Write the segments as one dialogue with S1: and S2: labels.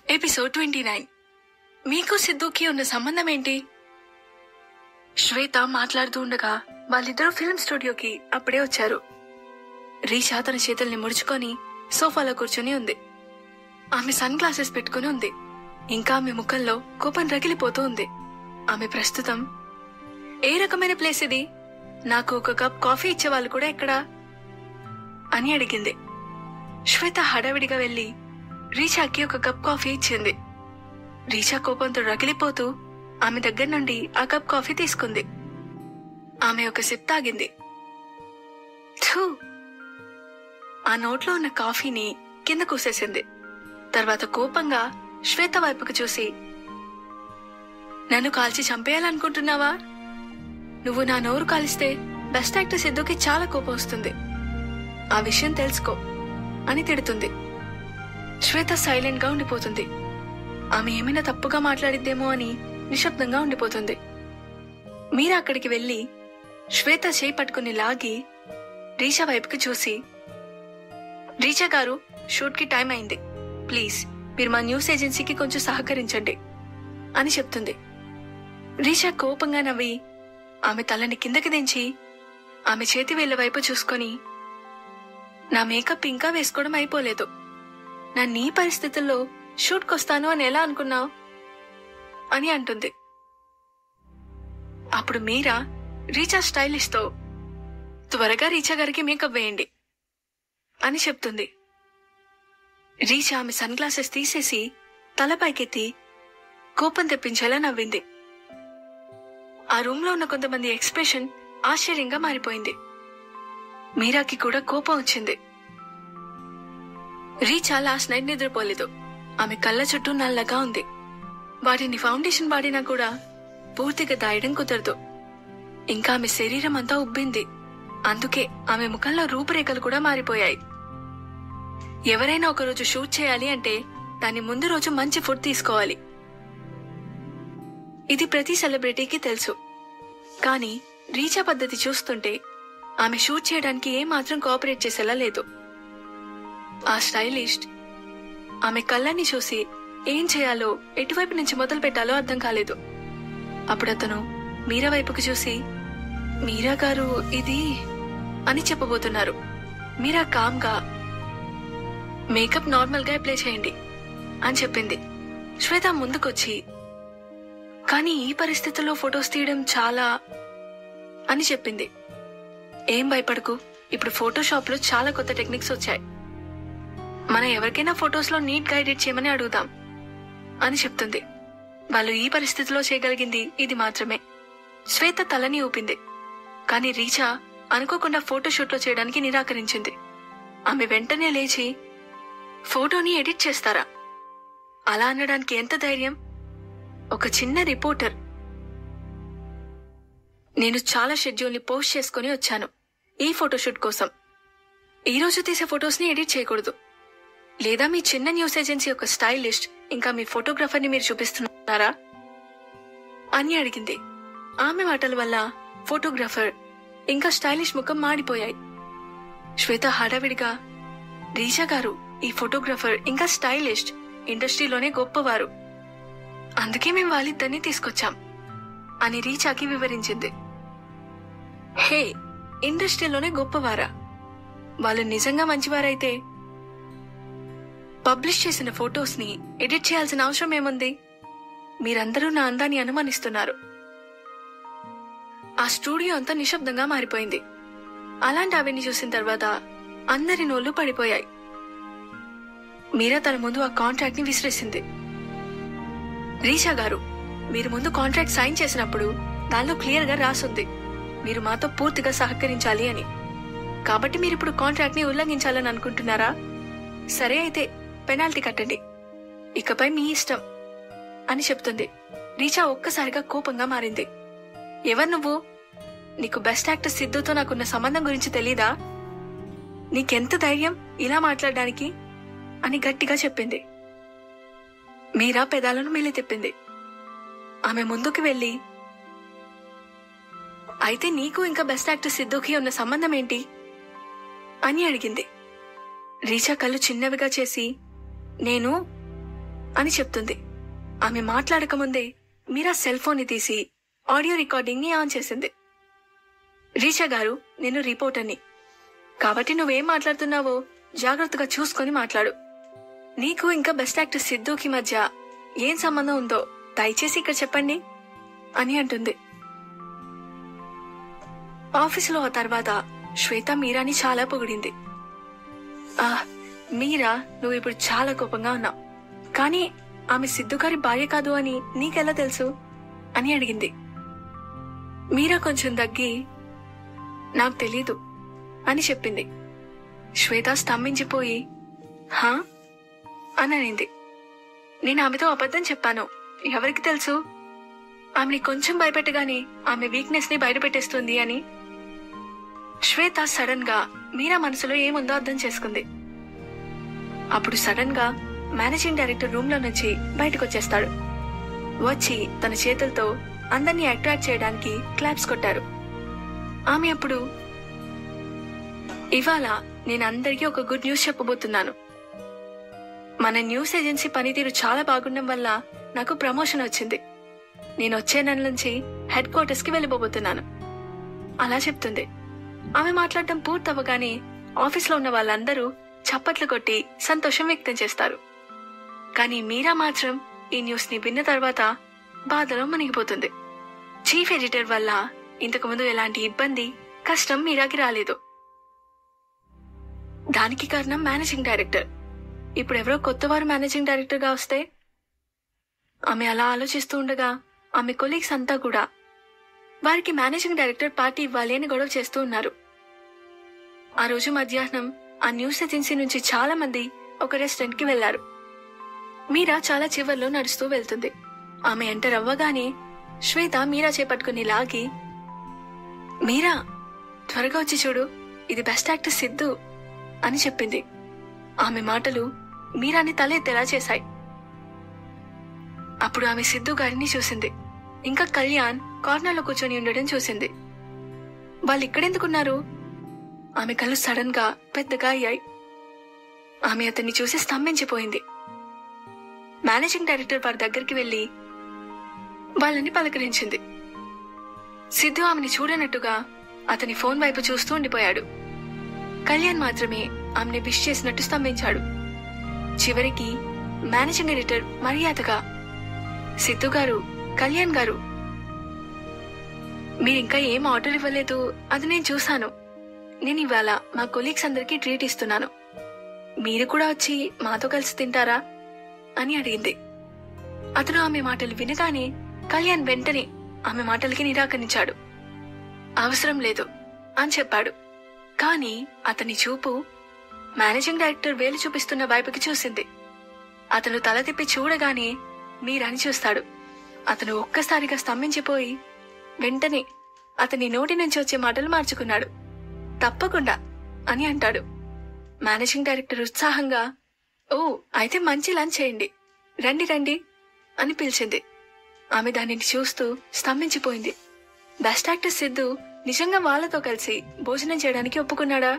S1: Episode twenty nine మీకు సిద్ధుకి ఉన్న సంబంధం ఏంటి శ్వేత మాట్లాడుతూ ఉండగా వాళ్ళిద్దరూ ఫిల్మ్ స్టూడియోకి అప్పుడే వచ్చారు రీషా తన చేతుల్ని ముడుచుకొని సోఫాలో కూర్చుని ఉంది ఆమె సన్ గ్లాసెస్ పెట్టుకుని ఉంది ఇంకా ఆమె ముఖంలో కోపం రగిలిపోతూ ఉంది ఆమె ప్రస్తుతం ఏ రకమైన ప్లేస్ ఇది నాకు ఒక కప్ కాఫీ ఇచ్చేవాళ్ళు కూడా ఎక్కడా అని అడిగింది శ్వేత హడావిడిగా వెళ్లి రీషాకి ఒక కప్ కాఫీ ఇచ్చింది రీషా కోపంతో రగిలిపోతూ ఆమె దగ్గర నుండి ఆ కప్ కాఫీ తీసుకుంది ఆమె ఒక సిప్ తాగింది థూ ఆ నోట్లో ఉన్న కాఫీని కింద కూసేసింది తర్వాత కోపంగా శ్వేత వైపుకు చూసి నన్ను కాల్చి చంపేయాలనుకుంటున్నావా నువ్వు నా నోరు కాలిస్తే బెస్ట్ యాక్టర్ సిద్ధుకి చాలా కోపం వస్తుంది ఆ విషయం తెలుసుకో అని తిడుతుంది శ్వేత సైలెంట్ గా ఉండిపోతుంది ఆమె ఏమైనా తప్పుగా మాట్లాడిద్దేమో అని నిశ్శబ్దంగా ఉండిపోతుంది మీరా అక్కడికి వెళ్లి శ్వేత చేయి పట్టుకుని లాగి రీచా వైపుకి చూసి రీచా గారు షూట్ కి టైం అయింది ప్లీజ్ మీరు మా న్యూస్ ఏజెన్సీకి కొంచెం సహకరించండి అని చెప్తుంది రీషా కోపంగా నవ్వి ఆమె తలని కిందకి దించి ఆమె చేతి వేళ్ల వైపు చూసుకొని నా మేకప్ ఇంకా వేసుకోవడం అయిపోలేదు నా నీ పరిస్థితుల్లో షూట్కొస్తాను అని ఎలా అనుకున్నావు అని అంటుంది అప్పుడు మీరా రీచా స్టైలిష్తో త్వరగా రీచా గారికి మేకప్ వేయండి అని చెప్తుంది రీచా ఆమె సన్ గ్లాసెస్ తీసేసి తల పైకెత్తి కోపం తెప్పించేలా నవ్వింది ఆ రూమ్ లో ఉన్న కొంతమంది ఎక్స్ప్రెషన్ ఆశ్చర్యంగా మారిపోయింది మీరాకి కూడా కోపం వచ్చింది రీచా లాస్ట్ నైట్ నిద్రపోలేదు ఆమె కళ్ళ చుట్టూ నల్లగా ఉంది వాటిని ఫౌండేషన్ వాడినా కూడా పూర్తిగా దాయడం కుదరదు ఇంకా ఆమె శరీరం అంతా ఉబ్బింది అందుకే ఆమె ముఖంలో రూపురేఖలు కూడా మారిపోయాయి ఎవరైనా ఒకరోజు షూట్ చేయాలి అంటే దాని ముందు రోజు మంచి ఫుడ్ తీసుకోవాలి ఇది ప్రతి సెలబ్రిటీకి తెలుసు కానీ రీచా పద్ధతి చూస్తుంటే ఆమె షూట్ చేయడానికి ఏమాత్రం కోఆపరేట్ చేసేలా లేదు ఆ స్టైలిస్ట్ ఆమె కళ్ళని చూసి ఏం చేయాలో ఎటువైపు నుంచి మొదలు పెట్టాలో అర్థం కాలేదు అప్పుడు అతను మీరా వైపుకు చూసి మీరా గారు ఇది అని చెప్పబోతున్నారు మీరా కామ్గా మేకప్ నార్మల్ గా అప్లై చేయండి అని చెప్పింది శ్వేత ముందుకొచ్చి కానీ ఈ పరిస్థితుల్లో ఫొటోస్ తీయడం చాలా అని చెప్పింది ఏం భయపడకు ఇప్పుడు ఫోటోషాప్ లో చాలా కొత్త టెక్నిక్స్ వచ్చాయి మనం ఎవరికైనా ఫొటోస్ లో నీట్ గా ఎడిట్ చేయమని అడుగుదాం అని చెప్తుంది వాళ్ళు ఈ పరిస్థితిలో చేయగలిగింది ఇది మాత్రమే శ్వేత తలని ఊపింది కానీ రీచా అనుకోకుండా ఫోటోషూట్ లో చేయడానికి నిరాకరించింది ఆమె వెంటనే లేచి ఫోటోని ఎడిట్ చేస్తారా అలా అనడానికి ఎంత ధైర్యం ఒక చిన్న రిపోర్టర్ నేను చాలా షెడ్యూల్ ని పోస్ట్ చేసుకుని వచ్చాను ఈ ఫోటోషూట్ కోసం ఈ రోజు తీసే ఫొటోస్ ని ఎడిట్ చేయకూడదు లేదా మీ చిన్న న్యూస్ ఏజెన్సీ యొక్క స్టైలిస్ట్ ఇంకా మీ ఫోటోగ్రాఫర్ ని మీరు చూపిస్తున్నారా అని అడిగింది ఆమె మాటల వల్ల ఫోటోగ్రాఫర్ ఇంకా స్టైలిష్ ముఖం మాడిపోయాయి శ్వేత హడావిడిగా రీషా గారు ఈ ఫోటోగ్రాఫర్ ఇంకా స్టైలిస్ట్ ఇండస్ట్రీలోనే గొప్పవారు అందుకే మేము వాళ్ళిద్దరిని తీసుకొచ్చాం అని రీచాకి వివరించింది హే ఇండస్ట్రీలోనే గొప్పవారా వాళ్ళు నిజంగా మంచివారైతే పబ్లిష్ చేసిన ఫొటోస్ ని ఎడిట్ చేయాల్సిన అవసరం ఏముంది మీరందరూ నా అందాన్ని అనుమానిస్తున్నారు ఆ స్టూడియో అంతా నిశ్శబ్దంగా మారిపోయింది అలాంటి అవన్నీ చూసిన తర్వాత అందరి నోళ్లు పడిపోయాయి మీరా తన ముందు ఆ కాంట్రాక్ట్ ని విసిరేసింది రీషా గారు మీరు ముందు కాంట్రాక్ట్ సైన్ చేసినప్పుడు దానిలో క్లియర్ గా రాసుంది మీరు మాతో పూర్తిగా సహకరించాలి అని కాబట్టి మీరు ఇప్పుడు కాంట్రాక్ట్ ని ఉల్లంఘించాలని అనుకుంటున్నారా సరే అయితే పెనాల్టీ కట్టండి ఇకపై మీ ఇష్టం అని చెప్తుంది రీచా ఒక్కసారిగా కోపంగా మారింది ఎవరు నువ్వు నీకు బెస్ట్ యాక్టర్ సిద్ధుతో నాకున్న సంబంధం గురించి తెలీదా నీకెంత ధైర్యం ఇలా మాట్లాడడానికి అని గట్టిగా చెప్పింది మీరా పెదాలను మెల్లి తిప్పింది ఆమె ముందుకు వెళ్లి అయితే నీకు ఇంకా బెస్ట్ యాక్టర్ సిద్ధుకి ఉన్న సంబంధం ఏంటి అని అడిగింది రీచా కళ్ళు చిన్నవిగా చేసి నేను అని చెప్తుంది ఆమె మాట్లాడకముందే మీరా సెల్ ఫోన్ ని తీసి ఆడియో రికార్డింగ్ ని ఆన్ చేసింది రీచా గారు నేను రిపోర్టర్ని కాబట్టి నువ్వేం మాట్లాడుతున్నావో జాగ్రత్తగా చూసుకొని మాట్లాడు నీకు ఇంకా బెస్ట్ యాక్టర్ సిద్ధుకి మధ్య ఏం సంబంధం ఉందో దయచేసి ఇక్కడ చెప్పండి అని అంటుంది ఆఫీసులో ఆ తర్వాత శ్వేత మీరాని చాలా పొగిడింది ఆ మీరా నువ్వు ఇప్పుడు చాలా కోపంగా ఉన్నావు కానీ ఆమె సిద్ధు గారి భార్య కాదు అని నీకెలా తెలుసు అని అడిగింది మీరా కొంచెం దగ్గి నాకు తెలీదు అని చెప్పింది శ్వేత స్తంభించిపోయి హా అని అనింది నేను ఆమెతో అబద్ధం చెప్పాను ఎవరికి తెలుసు ఆమెని కొంచెం భయపెట్టగానే ఆమె వీక్నెస్ ని బయటపెట్టేస్తుంది అని శ్వేత సడన్ గా మీరా మనసులో ఏముందో అర్థం చేసుకుంది అప్పుడు సడన్ గా మేనేజింగ్ డైరెక్టర్ రూమ్ లో నుంచి బయటకు వచ్చేస్తాడు వచ్చి తన చేతులతో అందరినీ అట్రాక్ట్ చేయడానికి క్లాప్స్ కొట్టారు ఆమె అప్పుడు ఇవాళ నేను అందరికీ ఒక గుడ్ న్యూస్ చెప్పబోతున్నాను మన న్యూస్ ఏజెన్సీ పనితీరు చాలా బాగుండడం వల్ల నాకు ప్రమోషన్ వచ్చింది నేను వచ్చే నెల నుంచి హెడ్ క్వార్టర్స్ కి వెళ్ళిపోబోతున్నాను అలా చెప్తుంది ఆమె మాట్లాడటం పూర్తవగానే ఆఫీస్లో ఉన్న వాళ్ళందరూ చప్పట్లు కొట్టి సంతోషం వ్యక్తం చేస్తారు కానీ మీరా మాత్రం ఈ న్యూస్ ని విన్న తర్వాత బాధలో మునిగిపోతుంది చీఫ్ ఎడిటర్ వల్ల ఇంతకుముందు ఎలాంటి ఇబ్బంది కష్టం మీరాకి రాలేదు దానికి కారణం మేనేజింగ్ డైరెక్టర్ ఇప్పుడు ఎవరో కొత్తవారు మేనేజింగ్ డైరెక్టర్ గా వస్తే ఆమె అలా ఆలోచిస్తూ ఉండగా ఆమె కొలీగ్స్ అంతా కూడా వారికి మేనేజింగ్ డైరెక్టర్ పార్టీ ఇవ్వాలి అని గొడవ చేస్తూ ఉన్నారు ఆ రోజు మధ్యాహ్నం ఆ న్యూస్ ఏజెన్సీ నుంచి చాలా మంది ఒక రెస్టారెంట్ కి వెళ్లారు మీరా చాలా చివర్లో నడుస్తూ వెళ్తుంది ఆమె ఎంటర్ అవ్వగానే శ్వేత మీరా చేపట్టుకుని లాగి మీరా త్వరగా వచ్చి చూడు ఇది బెస్ట్ యాక్టర్ సిద్ధు అని చెప్పింది ఆమె మాటలు మీరాని తలెత్తేలా చేశాయి అప్పుడు ఆమె సిద్ధు గారిని చూసింది ఇంకా కళ్యాణ్ కార్నర్లో కూర్చొని ఉండడం చూసింది వాళ్ళు ఇక్కడెందుకున్నారు ఆమె కళ్ళు సడన్ గా పెద్దగా అయ్యాయి ఆమె అతన్ని చూసి స్తంభించిపోయింది మేనేజింగ్ డైరెక్టర్ వారి దగ్గరికి వెళ్లి వాళ్ళని పలకరించింది సిద్ధు ఆమెని చూడనట్టుగా అతని ఫోన్ వైపు చూస్తూ ఉండిపోయాడు కళ్యాణ్ మాత్రమే ఆమెని విష్ చేసినట్టు స్తంభించాడు చివరికి మేనేజింగ్ ఎడిటర్ మర్యాదగా సిద్ధు గారు కళ్యాణ్ గారు మీరింకా ఏం ఆర్డర్ ఇవ్వలేదు అది నేను చూశాను నేను ఇవాళ మా కొలీగ్స్ అందరికీ ట్రీట్ ఇస్తున్నాను మీరు కూడా వచ్చి మాతో కలిసి తింటారా అని అడిగింది అతను ఆమె మాటలు వినగానే కళ్యాణ్ వెంటనే ఆమె మాటలకి నిరాకరించాడు అవసరం లేదు అని చెప్పాడు కానీ అతని చూపు మేనేజింగ్ డైరెక్టర్ వేలు చూపిస్తున్న వైపుకి చూసింది అతను తల తిప్పి చూడగానే మీరని చూస్తాడు అతను ఒక్కసారిగా స్తంభించిపోయి వెంటనే అతని నోటి నుంచి వచ్చే మాటలు మార్చుకున్నాడు తప్పకుండా అని అంటాడు మేనేజింగ్ డైరెక్టర్ ఉత్సాహంగా ఓ అయితే మంచి లంచ్ చేయండి రండి రండి అని పిలిచింది ఆమె దానిని చూస్తూ స్తంభించిపోయింది బెస్ట్ యాక్టర్ సిద్ధు నిజంగా వాళ్ళతో కలిసి భోజనం చేయడానికి ఒప్పుకున్నాడా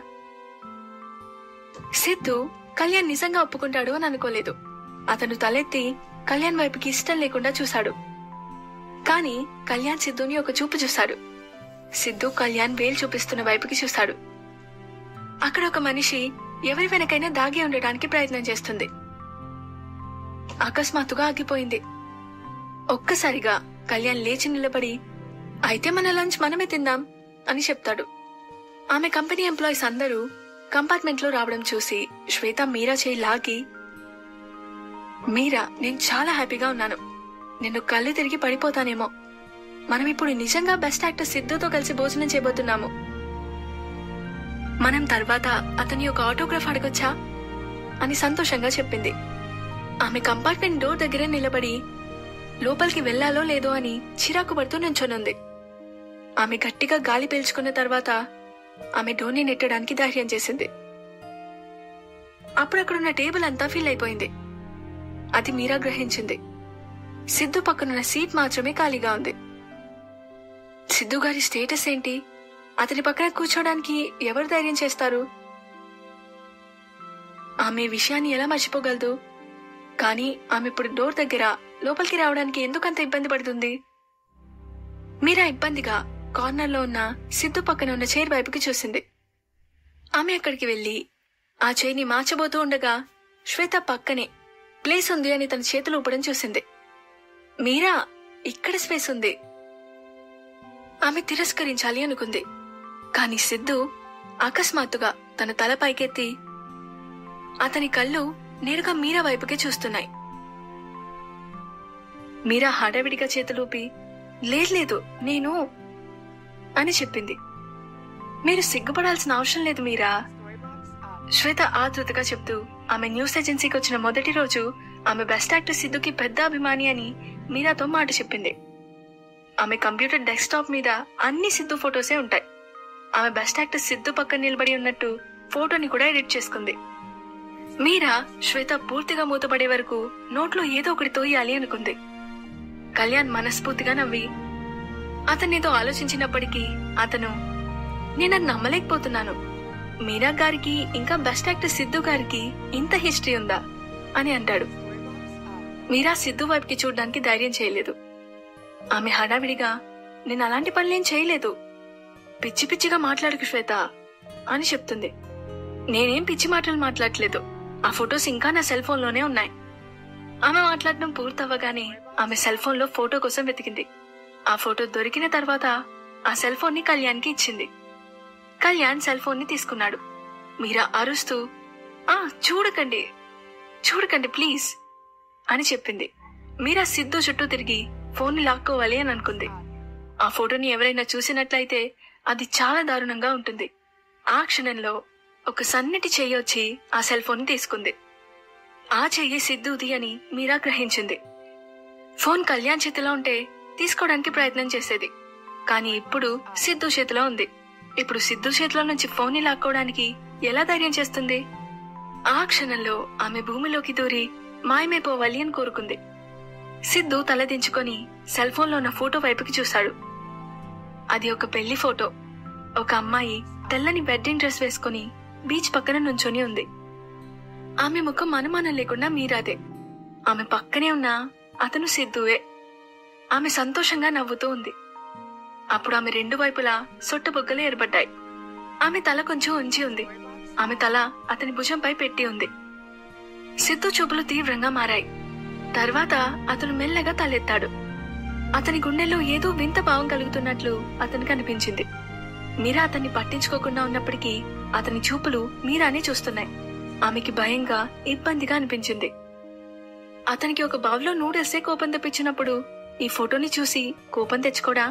S1: సిద్ధు కళ్యాణ్ నిజంగా ఒప్పుకుంటాడు అని అనుకోలేదు అతను తలెత్తి కళ్యాణ్ వైపుకి ఇష్టం లేకుండా చూశాడు కానీ కళ్యాణ్ సిద్ధుని ఒక చూపు చూశాడు సిద్ధు కళ్యాణ్ వేలు చూపిస్తున్న వైపుకి చూశాడు అక్కడ ఒక మనిషి ఎవరి వెనకైనా దాగి ఉండటానికి ప్రయత్నం చేస్తుంది అకస్మాత్తుగా ఆగిపోయింది ఒక్కసారిగా కళ్యాణ్ లేచి నిలబడి అయితే మన లంచ్ మనమే తిందాం అని చెప్తాడు ఆమె కంపెనీ ఎంప్లాయీస్ అందరూ కంపార్ట్మెంట్ లో రావడం చూసి శ్వేత మీరా చేయి లాగి మీరా నేను చాలా హ్యాపీగా ఉన్నాను నిన్ను కళ్ళు తిరిగి పడిపోతానేమో మనం ఇప్పుడు నిజంగా బెస్ట్ యాక్టర్ సిద్ధుతో కలిసి భోజనం చేయబోతున్నాము మనం తర్వాత అతని ఒక ఆటోగ్రాఫ్ అడగొచ్చా అని సంతోషంగా చెప్పింది ఆమె కంపార్ట్మెంట్ డోర్ దగ్గరే నిలబడి లోపలికి వెళ్లాలో లేదో అని చిరాకు పడుతూ నుంచొనుంది ఆమె గట్టిగా గాలి పీల్చుకున్న తర్వాత ఆమె డోర్ని నెట్టడానికి ధైర్యం చేసింది అప్పుడు అక్కడున్న టేబుల్ అంతా ఫిల్ అయిపోయింది అది మీరా గ్రహించింది సిద్ధు పక్కనున్న సీట్ మాత్రమే ఖాళీగా ఉంది సిద్ధు గారి స్టేటస్ ఏంటి అతని పక్కన కూర్చోడానికి ఎవరు ధైర్యం చేస్తారు ఆమె ఈ విషయాన్ని ఎలా మర్చిపోగలదు కానీ ఆమె ఇప్పుడు డోర్ దగ్గర లోపలికి రావడానికి ఎందుకంత ఇబ్బంది పడుతుంది మీరా ఇబ్బందిగా కార్నర్లో ఉన్న సిద్ధు పక్కన ఉన్న చైర్ వైపుకి చూసింది ఆమె అక్కడికి వెళ్లి ఆ చైర్ని మార్చబోతూ ఉండగా శ్వేత పక్కనే ప్లేస్ ఉంది అని తన చేతులు ఊపడం చూసింది మీరా ఇక్కడ స్పేస్ ఉంది ఆమె తిరస్కరించాలి అనుకుంది కాని సిద్ధు అకస్మాత్తుగా తన తల పైకెత్తి అతని కళ్ళు నేరుగా మీరా వైపుకే చూస్తున్నాయి మీరా హడావిడిగా చేతులూపి లేదు లేదు నేను అని చెప్పింది మీరు సిగ్గుపడాల్సిన అవసరం లేదు మీరా శ్వేత ఆతృతగా చెప్తూ ఆమె న్యూస్ ఏజెన్సీకి వచ్చిన మొదటి రోజు ఆమె బెస్ట్ యాక్టర్ సిద్ధుకి పెద్ద అభిమాని అని మీరాతో మాట చెప్పింది ఆమె కంప్యూటర్ డెస్క్టాప్ మీద అన్ని సిద్ధు ఫొటోసే ఉంటాయి ఆమె బెస్ట్ యాక్టర్ సిద్ధు పక్కన నిలబడి ఉన్నట్టు ఫోటోని కూడా ఎడిట్ చేసుకుంది మీరా శ్వేత పూర్తిగా మూతపడే వరకు నోట్లో ఏదో ఒకటి తోయాలి అనుకుంది కళ్యాణ్ మనస్ఫూర్తిగా నవ్వి అతనేదో ఆలోచించినప్పటికీ అతను నేను అది నమ్మలేకపోతున్నాను మీరా గారికి ఇంకా బెస్ట్ యాక్టర్ సిద్ధు గారికి ఇంత హిస్టరీ ఉందా అని అంటాడు మీరా సిద్ధు వైపుకి చూడడానికి ధైర్యం చేయలేదు ఆమె హడావిడిగా నేను అలాంటి పనులేం చేయలేదు పిచ్చి పిచ్చిగా మాట్లాడుకు శ్వేత అని చెప్తుంది నేనేం పిచ్చి మాటలు మాట్లాడలేదు ఆ ఫొటోస్ ఇంకా నా సెల్ ఫోన్ లోనే ఉన్నాయి ఆమె మాట్లాడడం పూర్తవ్వగానే ఆమె సెల్ ఫోన్ లో ఫోటో కోసం వెతికింది ఆ ఫోటో దొరికిన తర్వాత ఆ సెల్ ఫోన్ ని కళ్యాణ్ కి ఇచ్చింది కళ్యాణ్ సెల్ ఫోన్ ని తీసుకున్నాడు మీరా అరుస్తూ ఆ చూడకండి చూడకండి ప్లీజ్ అని చెప్పింది మీరా సిద్ధు చుట్టూ తిరిగి ఫోన్ ని లాక్కోవాలి అని అనుకుంది ఆ ఫోటోని ఎవరైనా చూసినట్లయితే అది చాలా దారుణంగా ఉంటుంది ఆ క్షణంలో ఒక సన్నటి చెయ్యి వచ్చి ఆ సెల్ ఫోన్ తీసుకుంది ఆ చెయ్యి సిద్ధుది అని మీరా గ్రహించింది ఫోన్ కళ్యాణ్ చేతిలో ఉంటే తీసుకోవడానికి ప్రయత్నం చేసేది కానీ ఇప్పుడు సిద్ధు చేతిలో ఉంది ఇప్పుడు సిద్ధు చేతిలో నుంచి ఫోన్ ని లాక్కోవడానికి ఎలా ధైర్యం చేస్తుంది ఆ క్షణంలో ఆమె భూమిలోకి దూరి మాయమైపోవాలి అని కోరుకుంది సిద్ధు తలదించుకొని సెల్ ఫోన్లో ఉన్న ఫోటో వైపుకి చూశాడు అది ఒక పెళ్లి ఫోటో ఒక అమ్మాయి తెల్లని వెడ్డింగ్ డ్రెస్ వేసుకుని బీచ్ పక్కన నుంచొని ఉంది ఆమె ముఖం అనుమానం లేకుండా మీరాదే ఆమె పక్కనే ఉన్న అతను సిద్ధువే ఆమె సంతోషంగా నవ్వుతూ ఉంది అప్పుడు ఆమె రెండు వైపులా సొట్ట బొగ్గలు ఏర్పడ్డాయి ఆమె తల కొంచెం ఉంచి ఉంది ఆమె తల అతని భుజంపై పెట్టి ఉంది సిద్ధు చూపులు తీవ్రంగా మారాయి తర్వాత అతను మెల్లగా తలెత్తాడు అతని గుండెల్లో ఏదో వింత భావం కలుగుతున్నట్లు అతనికి అనిపించింది మీరా అతన్ని పట్టించుకోకుండా ఉన్నప్పటికీ అతని చూపులు మీరానే చూస్తున్నాయి ఆమెకి భయంగా ఇబ్బందిగా అనిపించింది అతనికి ఒక బావులో నూడేస్తే కోపం తెప్పించినప్పుడు ఈ ఫోటోని చూసి కోపం తెచ్చుకోడా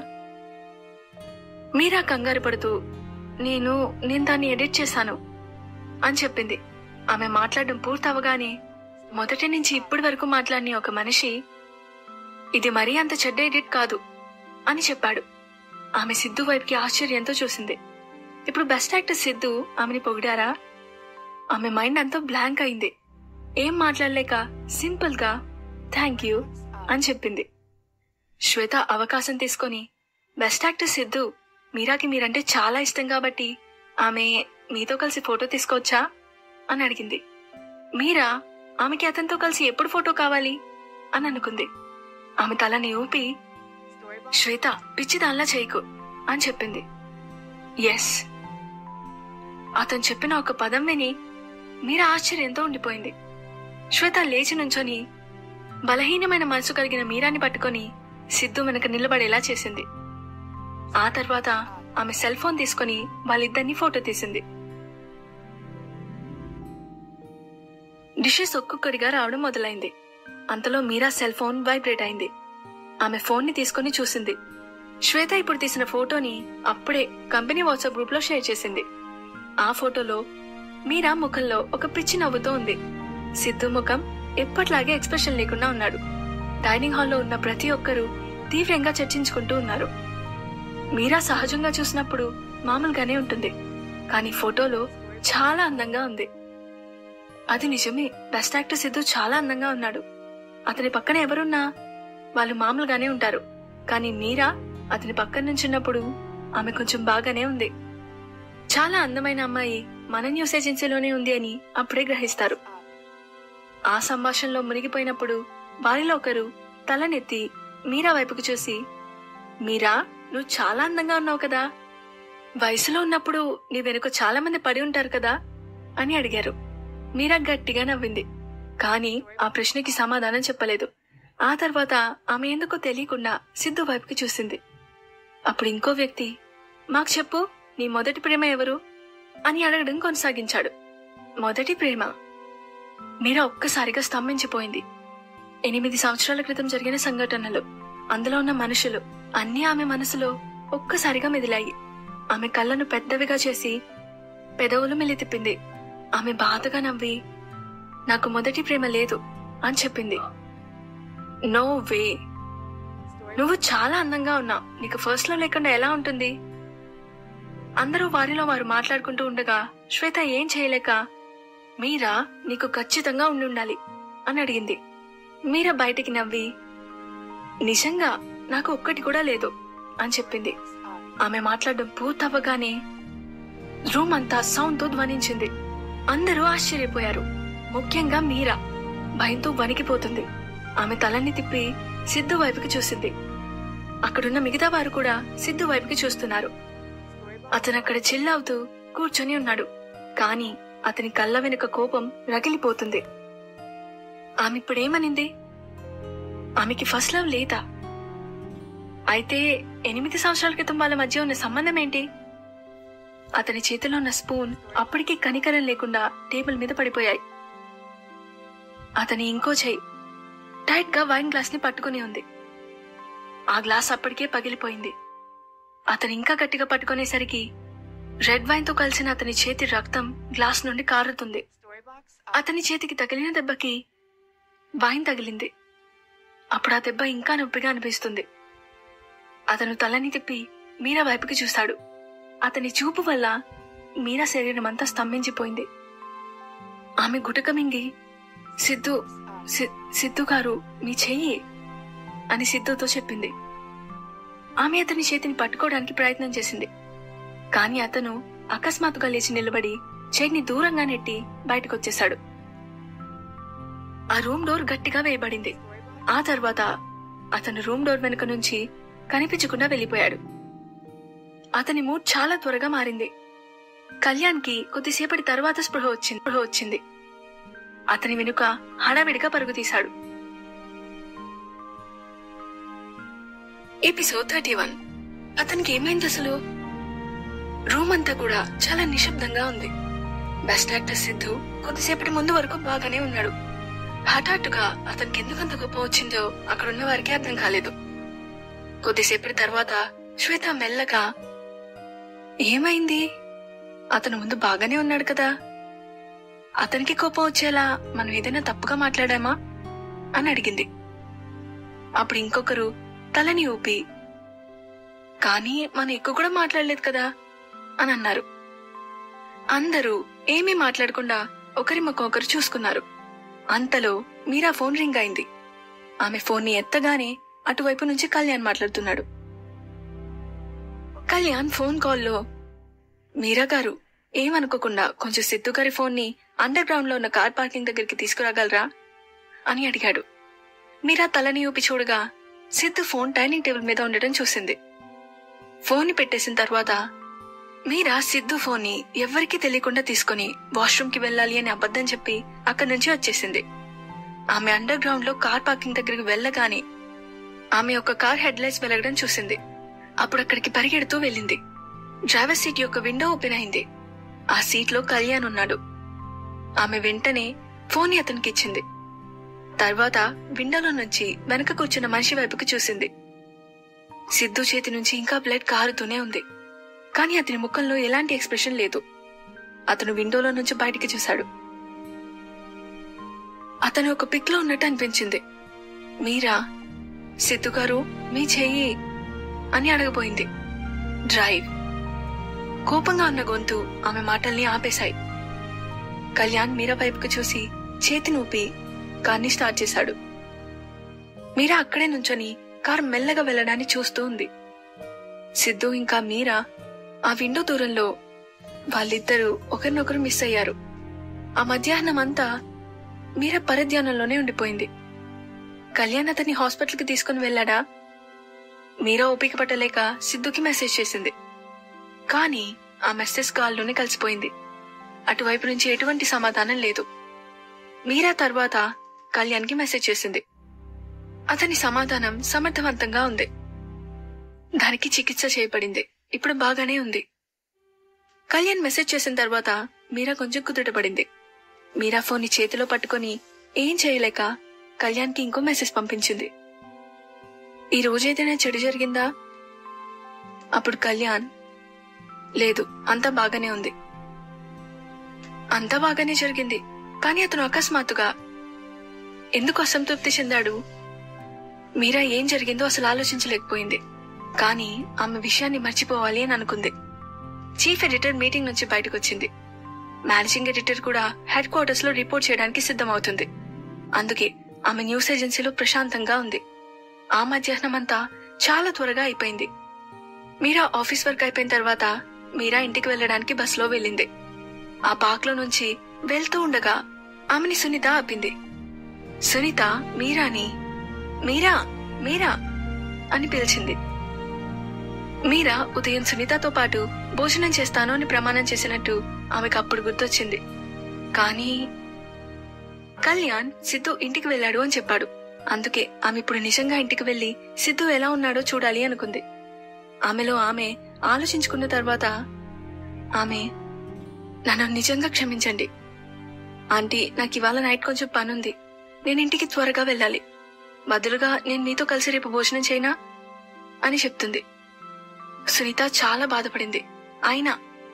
S1: మీరా కంగారు పడుతూ నేను నేను దాన్ని ఎడిట్ చేశాను అని చెప్పింది ఆమె మాట్లాడడం పూర్తవగానే మొదటి నుంచి ఇప్పటి వరకు మాట్లాడిన ఒక మనిషి ఇది మరీ అంత చెడ్డ ఎడిట్ కాదు అని చెప్పాడు ఆమె సిద్ధు వైపుకి ఆశ్చర్యంతో చూసింది ఇప్పుడు బెస్ట్ యాక్టర్ సిద్ధు ఆమెని పొగిడారా ఆమె మైండ్ అంతా బ్లాంక్ అయింది ఏం మాట్లాడలేక సింపుల్ గా థ్యాంక్ యూ అని చెప్పింది శ్వేత అవకాశం తీసుకొని బెస్ట్ యాక్టర్ సిద్ధు మీరాకి మీరంటే చాలా ఇష్టం కాబట్టి ఆమె మీతో కలిసి ఫోటో తీసుకోవచ్చా అని అడిగింది మీరా ఆమెకి అతనితో కలిసి ఎప్పుడు ఫోటో కావాలి అని అనుకుంది ఆమె తలని ఊపి శ్వేత పిచ్చిదాన్లా చేయకు అని చెప్పింది ఎస్ అతను చెప్పిన ఒక పదం విని మీరా ఆశ్చర్యంతో ఉండిపోయింది శ్వేత లేచి నుంచొని బలహీనమైన మనసు కలిగిన మీరాని పట్టుకొని సిద్ధు వెనక నిలబడేలా చేసింది ఆ తర్వాత ఆమె సెల్ ఫోన్ తీసుకుని వాళ్ళిద్దరిని ఫోటో తీసింది డిషెస్ ఒక్కొక్కడిగా రావడం మొదలైంది అంతలో మీరా సెల్ ఫోన్ వైబ్రేట్ అయింది ఆమె ఫోన్ ని తీసుకుని చూసింది శ్వేత ఇప్పుడు తీసిన ఫోటోని అప్పుడే కంపెనీ వాట్సాప్ గ్రూప్ లో షేర్ చేసింది ఆ ఫోటోలో మీరా ముఖంలో ఒక పిచ్చి నవ్వుతూ ఉంది సిద్ధు ముఖం ఎప్పట్లాగే ఎక్స్ప్రెషన్ లేకుండా ఉన్నాడు డైనింగ్ హాల్లో ఉన్న ప్రతి ఒక్కరూ తీవ్రంగా చర్చించుకుంటూ ఉన్నారు మీరా సహజంగా చూసినప్పుడు మామూలుగానే ఉంటుంది కానీ ఫోటోలో చాలా అందంగా ఉంది అది నిజమే బెస్ట్ యాక్టర్ సిద్ధు చాలా అందంగా ఉన్నాడు అతని పక్కన ఎవరున్నా వాళ్ళు మామూలుగానే ఉంటారు కానీ మీరా అతని పక్కన నుంచున్నప్పుడు ఆమె కొంచెం బాగానే ఉంది చాలా అందమైన అమ్మాయి మన న్యూస్ ఏజెన్సీలోనే ఉంది అని అప్పుడే గ్రహిస్తారు ఆ సంభాషణలో మునిగిపోయినప్పుడు వారిలో ఒకరు తలనెత్తి మీరా వైపుకు చూసి మీరా నువ్వు చాలా అందంగా ఉన్నావు కదా వయసులో ఉన్నప్పుడు నీ వెనుక చాలా మంది పడి ఉంటారు కదా అని అడిగారు మీరా గట్టిగా నవ్వింది కానీ ఆ ప్రశ్నకి సమాధానం చెప్పలేదు ఆ తర్వాత ఆమె ఎందుకో తెలియకుండా సిద్ధు వైపుకి చూసింది అప్పుడు ఇంకో వ్యక్తి మాకు చెప్పు నీ మొదటి ప్రేమ ఎవరు అని అడగడం కొనసాగించాడు మొదటి ప్రేమ మీరా ఒక్కసారిగా స్తంభించిపోయింది ఎనిమిది సంవత్సరాల క్రితం జరిగిన సంఘటనలు అందులో ఉన్న మనుషులు అన్నీ ఆమె మనసులో ఒక్కసారిగా మెదిలాయి ఆమె కళ్ళను పెద్దవిగా చేసి పెదవులు మెల్లి తిప్పింది ఆమె బాధగా నవ్వి నాకు మొదటి ప్రేమ లేదు అని చెప్పింది నో వే నువ్వు చాలా అందంగా ఉన్నావు నీకు ఫస్ట్ లో లేకుండా ఎలా ఉంటుంది అందరూ వారిలో వారు మాట్లాడుకుంటూ ఉండగా శ్వేత ఏం చేయలేక మీరా నీకు ఖచ్చితంగా ఉండి ఉండాలి అని అడిగింది మీరా బయటికి నవ్వి నిజంగా నాకు ఒక్కటి కూడా లేదు అని చెప్పింది ఆమె మాట్లాడడం పూర్తవ్వగానే రూమ్ అంతా సౌండ్ తో ధ్వనించింది అందరూ ఆశ్చర్యపోయారు ముఖ్యంగా మీరా భయంతో వణికిపోతుంది ఆమె తలని తిప్పి సిద్ధు వైపుకి చూసింది అక్కడున్న మిగతా వారు కూడా సిద్ధు వైపుకి చూస్తున్నారు అతను అక్కడ చిల్లవుతూ కూర్చొని ఉన్నాడు కానీ అతని కళ్ళ వెనుక కోపం రగిలిపోతుంది ఆమె ఇప్పుడేమనింది ఆమెకి ఫస్ట్ లవ్ లేదా అయితే ఎనిమిది సంవత్సరాల క్రితం వాళ్ళ మధ్య ఉన్న సంబంధం ఏంటి అతని చేతిలో ఉన్న స్పూన్ అప్పటికీ కనికరం లేకుండా టేబుల్ మీద పడిపోయాయి అతని ఇంకో చెయ్యి టైట్ గా వైన్ గ్లాస్ ని పట్టుకుని ఉంది ఆ గ్లాస్ అప్పటికే పగిలిపోయింది అతను ఇంకా గట్టిగా పట్టుకునేసరికి రెడ్ వైన్ తో కలిసిన అతని చేతి రక్తం గ్లాస్ నుండి కారుతుంది అతని చేతికి తగిలిన దెబ్బకి వైన్ తగిలింది అప్పుడు ఆ దెబ్బ ఇంకా నొప్పిగా అనిపిస్తుంది అతను తలని తిప్పి మీరా వైపుకి చూశాడు అతని చూపు వల్ల మీరా శరీరం అంతా స్తంభించిపోయింది ఆమె గుటక మింగి సిద్ధు సి- సిద్ధు గారు మీ చెయ్యి అని సిద్ధుతో చెప్పింది ఆమె అతని చేతిని పట్టుకోవడానికి ప్రయత్నం చేసింది కానీ అతను అకస్మాత్తుగా లేచి నిలబడి చేతిని దూరంగా నెట్టి బయటకొచ్చేశాడు ఆ రూమ్ డోర్ గట్టిగా వేయబడింది ఆ తర్వాత అతను రూమ్ డోర్ వెనుక నుంచి కనిపించకుండా వెళ్ళిపోయాడు అతని మూడ్ చాలా త్వరగా మారింది కళ్యాణ్కి కొద్దిసేపటి తర్వాత స్పృహ వచ్చింది స్పృహ వచ్చింది అతని వెనుక హడావిడిగా పరుగు తీశాడు ఎపిసోడ్ థర్టీ వన్ అతనికి ఏమైంది అసలు రూమ్ అంతా కూడా చాలా నిశ్శబ్దంగా ఉంది బెస్ట్ యాక్టర్ సిద్ధు కొద్దిసేపటి ముందు వరకు బాగానే ఉన్నాడు హఠాత్తుగా అతనికి ఎందుకంత గొప్ప వచ్చిందో అక్కడున్న వారికి అర్థం కాలేదు కొద్దిసేపటి తర్వాత శ్వేత మెల్లగా ఏమైంది అతను ముందు బాగానే ఉన్నాడు కదా అతనికి కోపం వచ్చేలా మనం ఏదైనా తప్పుగా మాట్లాడామా అని అడిగింది అప్పుడు ఇంకొకరు తలని ఊపి కానీ మనం ఎక్కువ కూడా మాట్లాడలేదు కదా అని అన్నారు అందరూ ఏమీ మాట్లాడకుండా ఒకరి ముఖం ఒకరు చూసుకున్నారు అంతలో మీరా ఫోన్ రింగ్ అయింది ఆమె ఫోన్ని ఎత్తగానే అటువైపు నుంచి కళ్యాణ్ మాట్లాడుతున్నాడు కళ్యాణ్ ఫోన్ కాల్లో మీరా గారు ఏమనుకోకుండా కొంచెం సిద్ధు గారి ఫోన్ ని అండర్ గ్రౌండ్ లో ఉన్న కార్ పార్కింగ్ దగ్గరికి తీసుకురాగలరా అని అడిగాడు మీరా తలని ఊపి చూడగా సిద్ధు ఫోన్ డైనింగ్ టేబుల్ మీద ఉండటం చూసింది ఫోన్ ని పెట్టేసిన తర్వాత మీరా సిద్ధు ఫోన్ ని ఎవ్వరికీ తెలియకుండా తీసుకుని వాష్రూమ్ కి వెళ్ళాలి అని అబద్ధం చెప్పి అక్కడి నుంచి వచ్చేసింది ఆమె అండర్ గ్రౌండ్ లో కార్ పార్కింగ్ దగ్గరికి వెళ్ళగానే ఆమె ఒక కార్ హెడ్ లైట్స్ వెలగడం చూసింది అప్పుడు అక్కడికి పరిగెడుతూ వెళ్ళింది డ్రైవర్ సీట్ యొక్క విండో ఓపెన్ అయింది ఆ సీట్ లో కళ్యాణ్ ఉన్నాడు ఆమె వెంటనే ఫోన్ అతనికి ఇచ్చింది తర్వాత విండోలో నుంచి వెనక కూర్చున్న మనిషి వైపుకి చూసింది సిద్ధు చేతి నుంచి ఇంకా బ్లడ్ కారుతూనే ఉంది కానీ అతని ముఖంలో ఎలాంటి ఎక్స్ప్రెషన్ లేదు అతను విండోలో నుంచి బయటికి చూశాడు అతను ఒక పిక్ లో ఉన్నట్టు అనిపించింది మీరా సిద్ధు గారు మీ చెయ్యి అని అడగబోయింది డ్రైవ్ కోపంగా ఉన్న గొంతు ఆమె మాటల్ని ఆపేశాయి కళ్యాణ్ మీరా వైపుకు చూసి చేతి నూపి కార్ని స్టార్ట్ చేశాడు మీరా అక్కడే నుంచొని కారు మెల్లగా వెళ్ళడాన్ని చూస్తూ ఉంది సిద్ధు ఇంకా మీరా ఆ విండో దూరంలో వాళ్ళిద్దరూ ఒకరినొకరు మిస్ అయ్యారు ఆ మధ్యాహ్నం అంతా మీరా పరధ్యానంలోనే ఉండిపోయింది కళ్యాణ్ అతన్ని హాస్పిటల్కి తీసుకుని వెళ్ళాడా మీరా ఓపిక పట్టలేక సిద్ధుకి మెసేజ్ చేసింది కానీ ఆ మెసేజ్ కాల్లోనే కలిసిపోయింది అటువైపు నుంచి ఎటువంటి సమాధానం లేదు మీరా తర్వాత కళ్యాణ్కి మెసేజ్ చేసింది అతని సమాధానం సమర్థవంతంగా ఉంది దానికి చికిత్స చేయబడింది ఇప్పుడు బాగానే ఉంది కళ్యాణ్ మెసేజ్ చేసిన తర్వాత మీరా కొంచెం కుదుటపడింది మీరా ఫోన్ చేతిలో పట్టుకొని ఏం చేయలేక కళ్యాణ్కి ఇంకో మెసేజ్ పంపించింది ఈ రోజు ఏదైనా చెడు జరిగిందా అప్పుడు కళ్యాణ్ లేదు అంతా బాగానే ఉంది అంతా బాగానే జరిగింది కానీ అతను అకస్మాత్తుగా ఎందుకు అసంతృప్తి చెందాడు మీరా ఏం జరిగిందో అసలు ఆలోచించలేకపోయింది కానీ ఆమె విషయాన్ని మర్చిపోవాలి అని అనుకుంది చీఫ్ ఎడిటర్ మీటింగ్ నుంచి బయటకు వచ్చింది మేనేజింగ్ ఎడిటర్ కూడా హెడ్ క్వార్టర్స్ లో రిపోర్ట్ చేయడానికి సిద్ధమవుతుంది అందుకే ఆమె న్యూస్ ఏజెన్సీలో ప్రశాంతంగా ఉంది ఆ మధ్యాహ్నం అంతా చాలా త్వరగా అయిపోయింది మీరా ఆఫీస్ వర్క్ అయిపోయిన తర్వాత మీరా ఇంటికి వెళ్ళడానికి బస్సులో వెళ్ళింది ఆ పార్క్ లో నుంచి వెళ్తూ ఉండగా ఆమెని సునీత ఆపింది సునీత మీరాని మీరా మీరా అని పిలిచింది మీరా ఉదయం సునీతతో పాటు భోజనం చేస్తాను అని ప్రమాణం చేసినట్టు ఆమెకు అప్పుడు గుర్తొచ్చింది కానీ కళ్యాణ్ సిద్ధు ఇంటికి వెళ్ళాడు అని చెప్పాడు అందుకే ఆమె ఇప్పుడు నిజంగా ఇంటికి వెళ్లి సిద్ధు ఎలా ఉన్నాడో చూడాలి అనుకుంది ఆమెలో ఆమె ఆలోచించుకున్న తర్వాత ఆమె నన్ను నిజంగా క్షమించండి ఆంటీ నాకు ఇవాళ నైట్ కొంచెం పనుంది నేను ఇంటికి త్వరగా వెళ్ళాలి బదులుగా నేను మీతో కలిసి రేపు భోజనం చేయనా అని చెప్తుంది సునీత చాలా బాధపడింది అయినా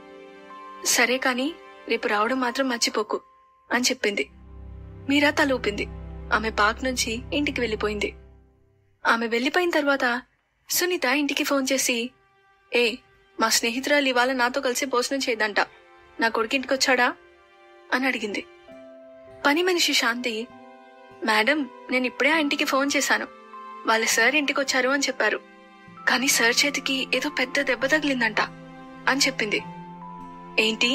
S1: సరే కాని రేపు రావడం మాత్రం మర్చిపోకు అని చెప్పింది మీరా తల ఊపింది ఆమె పార్క్ నుంచి ఇంటికి వెళ్ళిపోయింది ఆమె వెళ్ళిపోయిన తర్వాత సునీత ఇంటికి ఫోన్ చేసి ఏ మా స్నేహితురాలు ఇవాళ నాతో కలిసి భోజనం చేయదంట నా కొడుకింటికి వచ్చాడా అని అడిగింది పని మనిషి శాంతి మేడం నేను ఇప్పుడే ఆ ఇంటికి ఫోన్ చేశాను వాళ్ళ సార్ ఇంటికి వచ్చారు అని చెప్పారు కానీ సార్ చేతికి ఏదో పెద్ద దెబ్బ తగిలిందంట అని చెప్పింది ఏంటి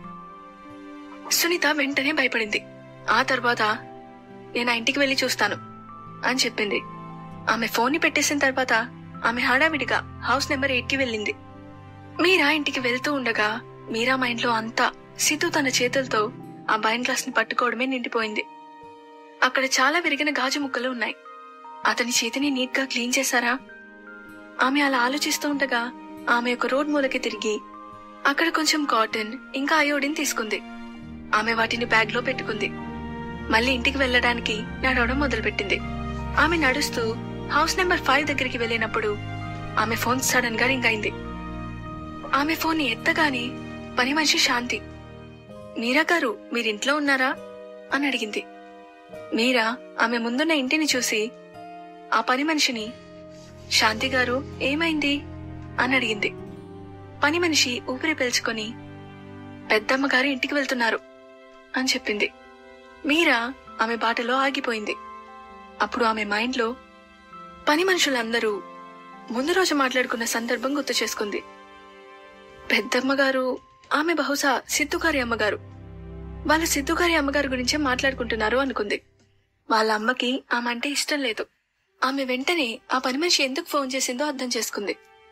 S1: సునీత వెంటనే భయపడింది ఆ తర్వాత నేను ఆ ఇంటికి వెళ్లి చూస్తాను అని చెప్పింది ఆమె ఫోన్ ని పెట్టేసిన తర్వాత ఆమె హడావిడిగా హౌస్ నెంబర్ ఎయిట్ కి వెళ్ళింది మీరా ఇంటికి వెళ్తూ ఉండగా మీరా మైండ్ లో అంతా సిద్ధు తన చేతులతో ఆ బైన్ గ్లాస్ ని పట్టుకోవడమే నిండిపోయింది అక్కడ చాలా విరిగిన గాజు ముక్కలు ఉన్నాయి అతని చేతిని నీట్ గా క్లీన్ చేశారా ఆమె అలా ఆలోచిస్తూ ఉండగా ఆమె ఒక రోడ్ మూలకి తిరిగి అక్కడ కొంచెం కాటన్ ఇంకా అయోడిన్ తీసుకుంది ఆమె వాటిని బ్యాగ్ లో పెట్టుకుంది మళ్ళీ ఇంటికి వెళ్ళడానికి నడవడం మొదలుపెట్టింది ఆమె నడుస్తూ హౌస్ నెంబర్ ఫైవ్ దగ్గరికి వెళ్ళినప్పుడు ఆమె ఫోన్ సడన్ గా రింగ్ అయింది ఆమె ఫోన్ ఎత్తగానే పని మనిషి శాంతి మీరా గారు మీరింట్లో ఉన్నారా అని అడిగింది మీరా ఆమె ముందున్న ఇంటిని చూసి ఆ పని మనిషిని శాంతి గారు ఏమైంది అని అడిగింది పని మనిషి ఊపిరి పీల్చుకొని పెద్దమ్మ గారు ఇంటికి వెళ్తున్నారు అని చెప్పింది మీరా ఆమె బాటలో ఆగిపోయింది అప్పుడు ఆమె మైండ్లో పని మనుషులందరూ ముందు రోజు మాట్లాడుకున్న సందర్భం గుర్తు చేసుకుంది పెద్దమ్మ గారు ఆమె బహుశా సిద్ధుగారి అమ్మగారు వాళ్ళ సిద్ధుగారి అమ్మగారి గురించే మాట్లాడుకుంటున్నారు అనుకుంది వాళ్ళ అమ్మకి ఆమె అంటే ఇష్టం లేదు ఆమె వెంటనే ఆ పని మనిషి ఎందుకు ఫోన్ చేసిందో అర్థం చేసుకుంది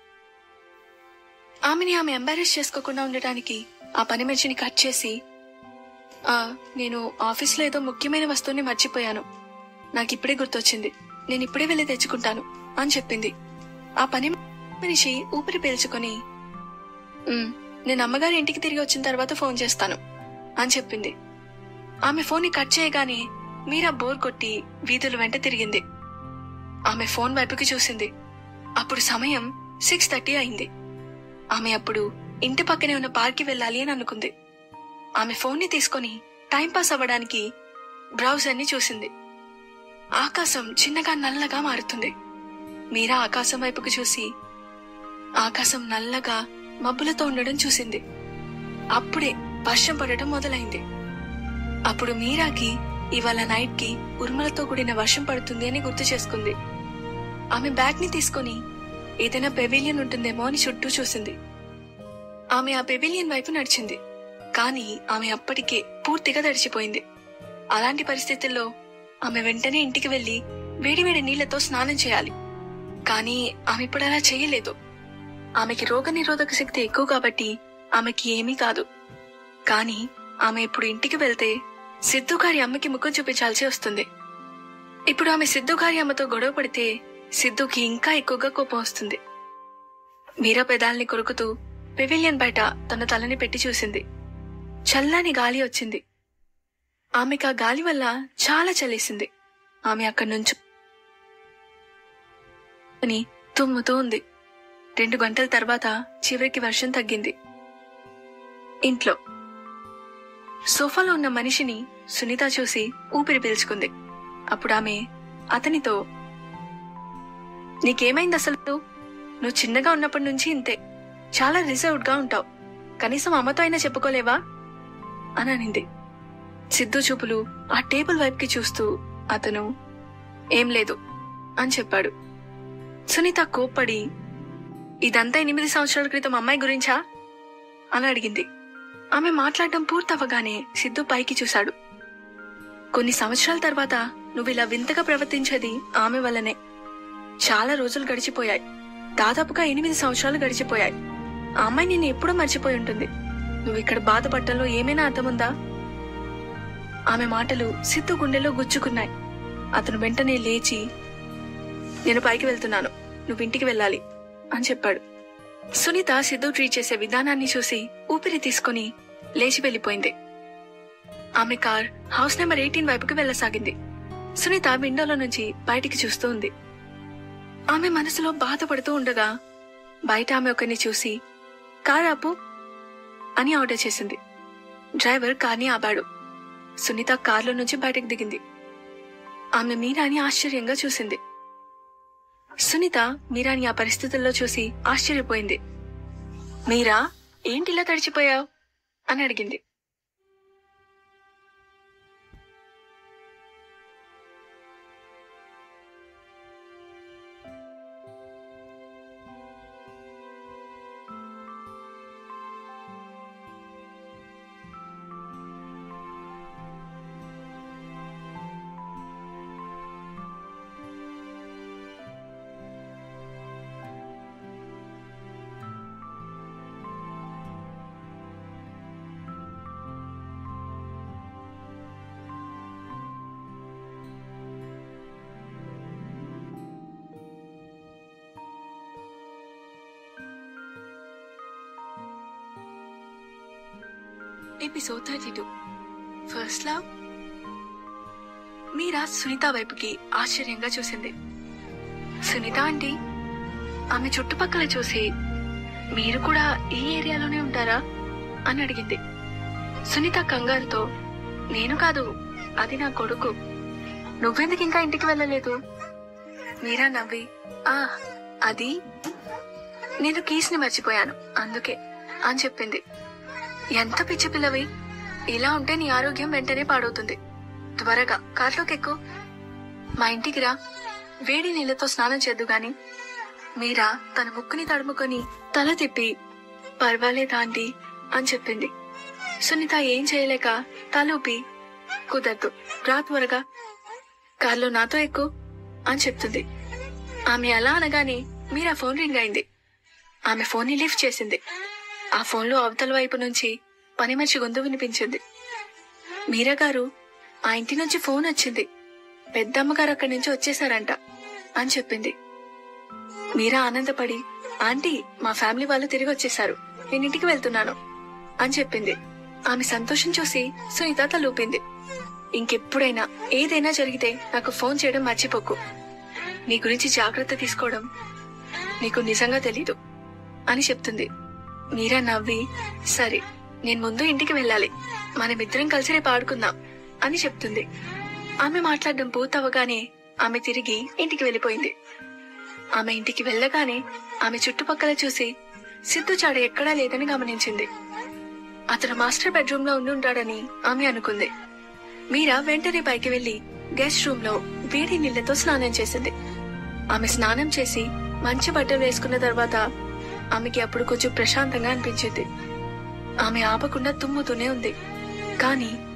S1: ఆమెని ఆమె ఎంబారెస్ చేసుకోకుండా ఉండటానికి ఆ పని మనిషిని కట్ చేసి ఆ నేను ఆఫీస్లో ఏదో ముఖ్యమైన వస్తువుని మర్చిపోయాను నాకు ఇప్పుడే గుర్తొచ్చింది నేను ఇప్పుడే వెళ్ళి తెచ్చుకుంటాను అని చెప్పింది ఆ పని మనిషి ఊపిరి పీల్చుకొని "ఉమ్, నేను అమ్మగారి ఇంటికి తిరిగి వచ్చిన తర్వాత ఫోన్ చేస్తాను అని చెప్పింది ఆమె ఫోన్ని కట్ చేయగానే మీరా బోర్ కొట్టి వీధుల వెంట తిరిగింది ఆమె ఫోన్ వైపుకి చూసింది అప్పుడు సమయం సిక్స్ థర్టీ అయింది ఆమె అప్పుడు ఇంటి పక్కనే ఉన్న పార్క్కి వెళ్ళాలి అని అనుకుంది ఆమె ఫోన్ని తీసుకొని టైంపాస్ అవ్వడానికి బ్రౌజర్ని చూసింది ఆకాశం చిన్నగా నల్లగా మారుతుంది మీరా ఆకాశం వైపుకు చూసి ఆకాశం నల్లగా మబ్బులతో ఉండడం చూసింది అప్పుడే వర్షం పడటం మొదలైంది అప్పుడు మీరాకి ఇవాళ నైట్ కి ఉరుములతో కూడిన వర్షం పడుతుంది అని గుర్తు చేసుకుంది ఆమె బ్యాగ్ ని తీసుకుని ఏదైనా పెవిలియన్ ఉంటుందేమో అని చుట్టూ చూసింది ఆమె ఆ పెవిలియన్ వైపు నడిచింది కానీ ఆమె అప్పటికే పూర్తిగా తడిచిపోయింది అలాంటి పరిస్థితుల్లో ఆమె వెంటనే ఇంటికి వెళ్లి వేడివేడి నీళ్లతో స్నానం చేయాలి కానీ ఆమె ఇప్పుడు అలా చేయలేదు ఆమెకి రోగ నిరోధక శక్తి ఎక్కువ కాబట్టి ఆమెకి ఏమీ కాదు కానీ ఆమె ఇప్పుడు ఇంటికి వెళ్తే సిద్ధు గారి అమ్మకి ముఖం చూపించాల్సి వస్తుంది ఇప్పుడు ఆమె సిద్ధు గారి అమ్మతో గొడవ పడితే సిద్ధుకి ఇంకా ఎక్కువగా కోపం వస్తుంది మీరా పెదాల్ని కొరుకుతూ పెవిలియన్ బయట తన తలని పెట్టి చూసింది చల్లని గాలి వచ్చింది ఆమెకు ఆ గాలి వల్ల చాలా చలేసింది ఆమె అక్కడి నుంచి అని తుమ్ముతూ ఉంది రెండు గంటల తర్వాత చివరికి వర్షం తగ్గింది ఇంట్లో సోఫాలో ఉన్న మనిషిని సునీత చూసి ఊపిరి పీల్చుకుంది అప్పుడు ఆమె అతనితో నీకేమైంది అసలు నువ్వు చిన్నగా ఉన్నప్పటి నుంచి ఇంతే చాలా రిజర్వ్డ్ గా ఉంటావు కనీసం అమ్మతో అయినా చెప్పుకోలేవా అని అనింది సిద్ధు చూపులు ఆ టేబుల్ వైపుకి చూస్తూ అతను ఏం లేదు అని చెప్పాడు సునీత కోప్పడి ఇదంతా ఎనిమిది సంవత్సరాల క్రితం అమ్మాయి గురించా అని అడిగింది ఆమె మాట్లాడడం పూర్తవగానే సిద్ధు పైకి చూశాడు కొన్ని సంవత్సరాల తర్వాత నువ్వు ఇలా వింతగా ప్రవర్తించేది ఆమె వల్లనే చాలా రోజులు గడిచిపోయాయి దాదాపుగా ఎనిమిది సంవత్సరాలు గడిచిపోయాయి ఆ అమ్మాయి నిన్ను ఎప్పుడూ మర్చిపోయి ఉంటుంది నువ్వు ఇక్కడ బాధపడటంలో ఏమైనా అర్థముందా ఆమె మాటలు సిద్ధు గుండెలో గుచ్చుకున్నాయి అతను వెంటనే లేచి నేను పైకి వెళ్తున్నాను నువ్వు ఇంటికి వెళ్ళాలి అని చెప్పాడు సునీత సిద్ధు ట్రీట్ చేసే విధానాన్ని చూసి ఊపిరి తీసుకుని లేచి వెళ్ళిపోయింది ఆమె కార్ హౌస్ నెంబర్ ఎయిటీన్ వైపుకి వెళ్ళసాగింది సునీత విండోలో నుంచి బయటికి చూస్తూ ఉంది ఆమె మనసులో బాధపడుతూ ఉండగా బయట ఆమె ఒకరిని చూసి కార్ ఆపు అని ఆర్డర్ చేసింది డ్రైవర్ కార్ని ఆపాడు సునీత కార్లో నుంచి బయటకు దిగింది ఆమె మీరాని ఆశ్చర్యంగా చూసింది సునీత మీరాని ఆ పరిస్థితుల్లో చూసి ఆశ్చర్యపోయింది మీరా ఏంటిలా తడిచిపోయావు అని అడిగింది episode thirty two first love Meera Sunitha వైపుకి ఆశ్చర్యంగా చూసింది సునీత ఆంటీ ఆమె చుట్టుపక్కల చూసి మీరు కూడా ఈ ఏరియాలోనే ఉంటారా అని అడిగింది సునీత కంగారుతో నేను కాదు అది నా కొడుకు నువ్వెందుకు ఇంకా ఇంటికి వెళ్ళలేదు మీరా నవ్వి ఆ అది నేను కీస్ని మర్చిపోయాను అందుకే అని చెప్పింది ఎంత పిచ్చి పిల్లవి ఇలా ఉంటే నీ ఆరోగ్యం వెంటనే పాడవుతుంది త్వరగా కార్లోకి ఎక్కు మా ఇంటికి రా వేడి నీళ్లతో స్నానం చేద్దు గాని మీరా తన ముక్కుని తడుముకొని తల తిప్పి పర్వాలేదా ఆంటీ అని చెప్పింది సునీత ఏం చేయలేక తలూపి కుదరదు రా త్వరగా కార్లో నాతో ఎక్కు అని చెప్తుంది ఆమె అలా అనగానే మీరా ఫోన్ రింగ్ అయింది ఆమె ఫోన్ ని లిఫ్ట్ చేసింది ఆ ఫోన్లో అవతల వైపు నుంచి పని మనిషి గొంతు వినిపించింది మీరా గారు ఆ ఇంటి నుంచి ఫోన్ వచ్చింది పెద్దమ్మగారు అక్కడి నుంచి వచ్చేసారంట అని చెప్పింది మీరా ఆనందపడి ఆంటీ మా ఫ్యామిలీ వాళ్ళు తిరిగి వచ్చేసారు నేను ఇంటికి వెళ్తున్నాను అని చెప్పింది ఆమె సంతోషం చూసి సునీత తలూపింది ఇంకెప్పుడైనా ఏదైనా జరిగితే నాకు ఫోన్ చేయడం మర్చిపోకు నీ గురించి జాగ్రత్త తీసుకోవడం నీకు నిజంగా తెలీదు అని చెప్తుంది మీరా నవ్వి సరే నేను ముందు ఇంటికి వెళ్ళాలి మనమిద్దరం కలిసి రేపు ఆడుకుందాం అని చెప్తుంది ఆమె మాట్లాడడం పూర్తవగానే ఆమె తిరిగి ఇంటికి వెళ్ళిపోయింది ఆమె ఇంటికి వెళ్ళగానే ఆమె చుట్టుపక్కల చూసి సిద్ధు చాడ ఎక్కడా లేదని గమనించింది అతను మాస్టర్ బెడ్రూమ్ లో ఉండి ఉంటాడని ఆమె అనుకుంది మీరా వెంటనే పైకి వెళ్లి గెస్ట్ రూమ్ లో వేడి నీళ్లతో స్నానం చేసింది ఆమె స్నానం చేసి మంచి బట్టలు వేసుకున్న తర్వాత ఆమెకి అప్పుడు కొంచెం ప్రశాంతంగా అనిపించింది ఆమె ఆపకుండా తుమ్ముతూనే ఉంది కానీ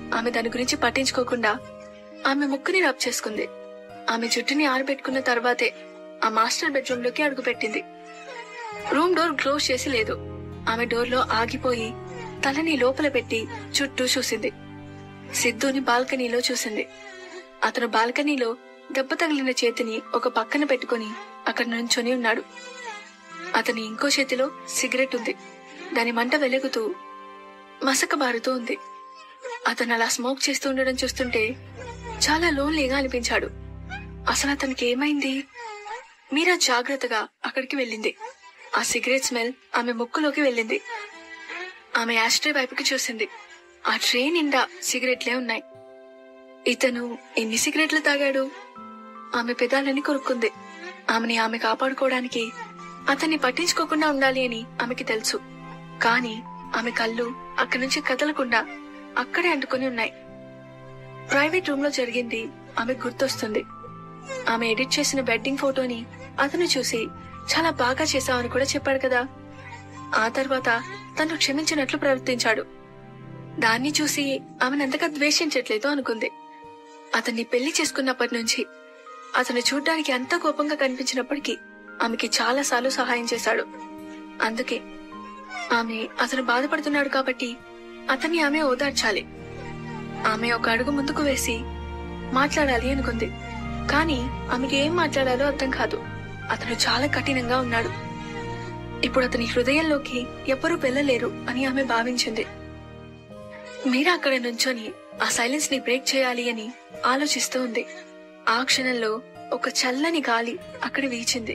S1: ఆమె దాని గురించి పట్టించుకోకుండా ఆమె ముక్కుని రబ్ చేసుకుంది ఆమె జుట్టుని ఆరబెట్టుకున్న తర్వాతే ఆ మాస్టర్ బెడ్రూమ్ లోకి అడుగుపెట్టింది రూమ్ డోర్ క్లోజ్ చేసి లేదు ఆమె డోర్ లో ఆగిపోయి తలని లోపల పెట్టి చుట్టూ చూసింది సిద్ధుని బాల్కనీలో చూసింది అతను బాల్కనీలో దెబ్బ తగిలిన చేతిని ఒక పక్కన పెట్టుకుని అక్కడ నుంచొని ఉన్నాడు అతని ఇంకో చేతిలో సిగరెట్ ఉంది దాని మంట వెలుగుతూ మసక బారుతూ ఉంది అతను అలా స్మోక్ చేస్తూ ఉండడం చూస్తుంటే చాలా లోన్లీగా అనిపించాడు అసలు అతనికి ఏమైంది మీరా జాగ్రత్తగా అక్కడికి వెళ్ళింది ఆ సిగరెట్ స్మెల్ ఆమె ముక్కులోకి వెళ్ళింది ఆమె యాస్ట్రే వైపుకి చూసింది ఆ ట్రే నిండా సిగరెట్లే ఉన్నాయి ఇతను ఎన్ని సిగరెట్లు తాగాడు ఆమె పెదాలని కొరుక్కుంది ఆమెని ఆమె కాపాడుకోవడానికి అతన్ని పట్టించుకోకుండా ఉండాలి అని ఆమెకి తెలుసు కానీ ఆమె కళ్ళు అక్కడి నుంచి కదలకుండా అక్కడే అంటుకుని ఉన్నాయి ప్రైవేట్ రూమ్ లో జరిగింది ఆమె గుర్తొస్తుంది ఆమె ఎడిట్ చేసిన వెడ్డింగ్ ఫోటోని అతను చూసి చాలా బాగా చేశావని కూడా చెప్పాడు కదా ఆ తర్వాత తను క్షమించినట్లు ప్రవర్తించాడు దాన్ని చూసి ఆమెనంతగా ద్వేషించట్లేదు అనుకుంది అతన్ని పెళ్లి చేసుకున్నప్పటి నుంచి అతను చూడ్డానికి అంత కోపంగా కనిపించినప్పటికీ ఆమెకి చాలా సార్లు సహాయం చేశాడు అందుకే ఆమె అతను బాధపడుతున్నాడు కాబట్టి అతన్ని ఆమె ఓదార్చాలి ఆమె ఒక అడుగు ముందుకు వేసి మాట్లాడాలి అనుకుంది కానీ ఆమెకి ఏం మాట్లాడాలో అర్థం కాదు అతను చాలా కఠినంగా ఉన్నాడు ఇప్పుడు అతని హృదయంలోకి ఎవ్వరూ వెళ్ళలేరు అని ఆమె భావించింది మీరా అక్కడ నుంచొని ఆ సైలెన్స్ ని బ్రేక్ చేయాలి అని ఆలోచిస్తూ ఉంది ఆ క్షణంలో ఒక చల్లని గాలి అక్కడ వీచింది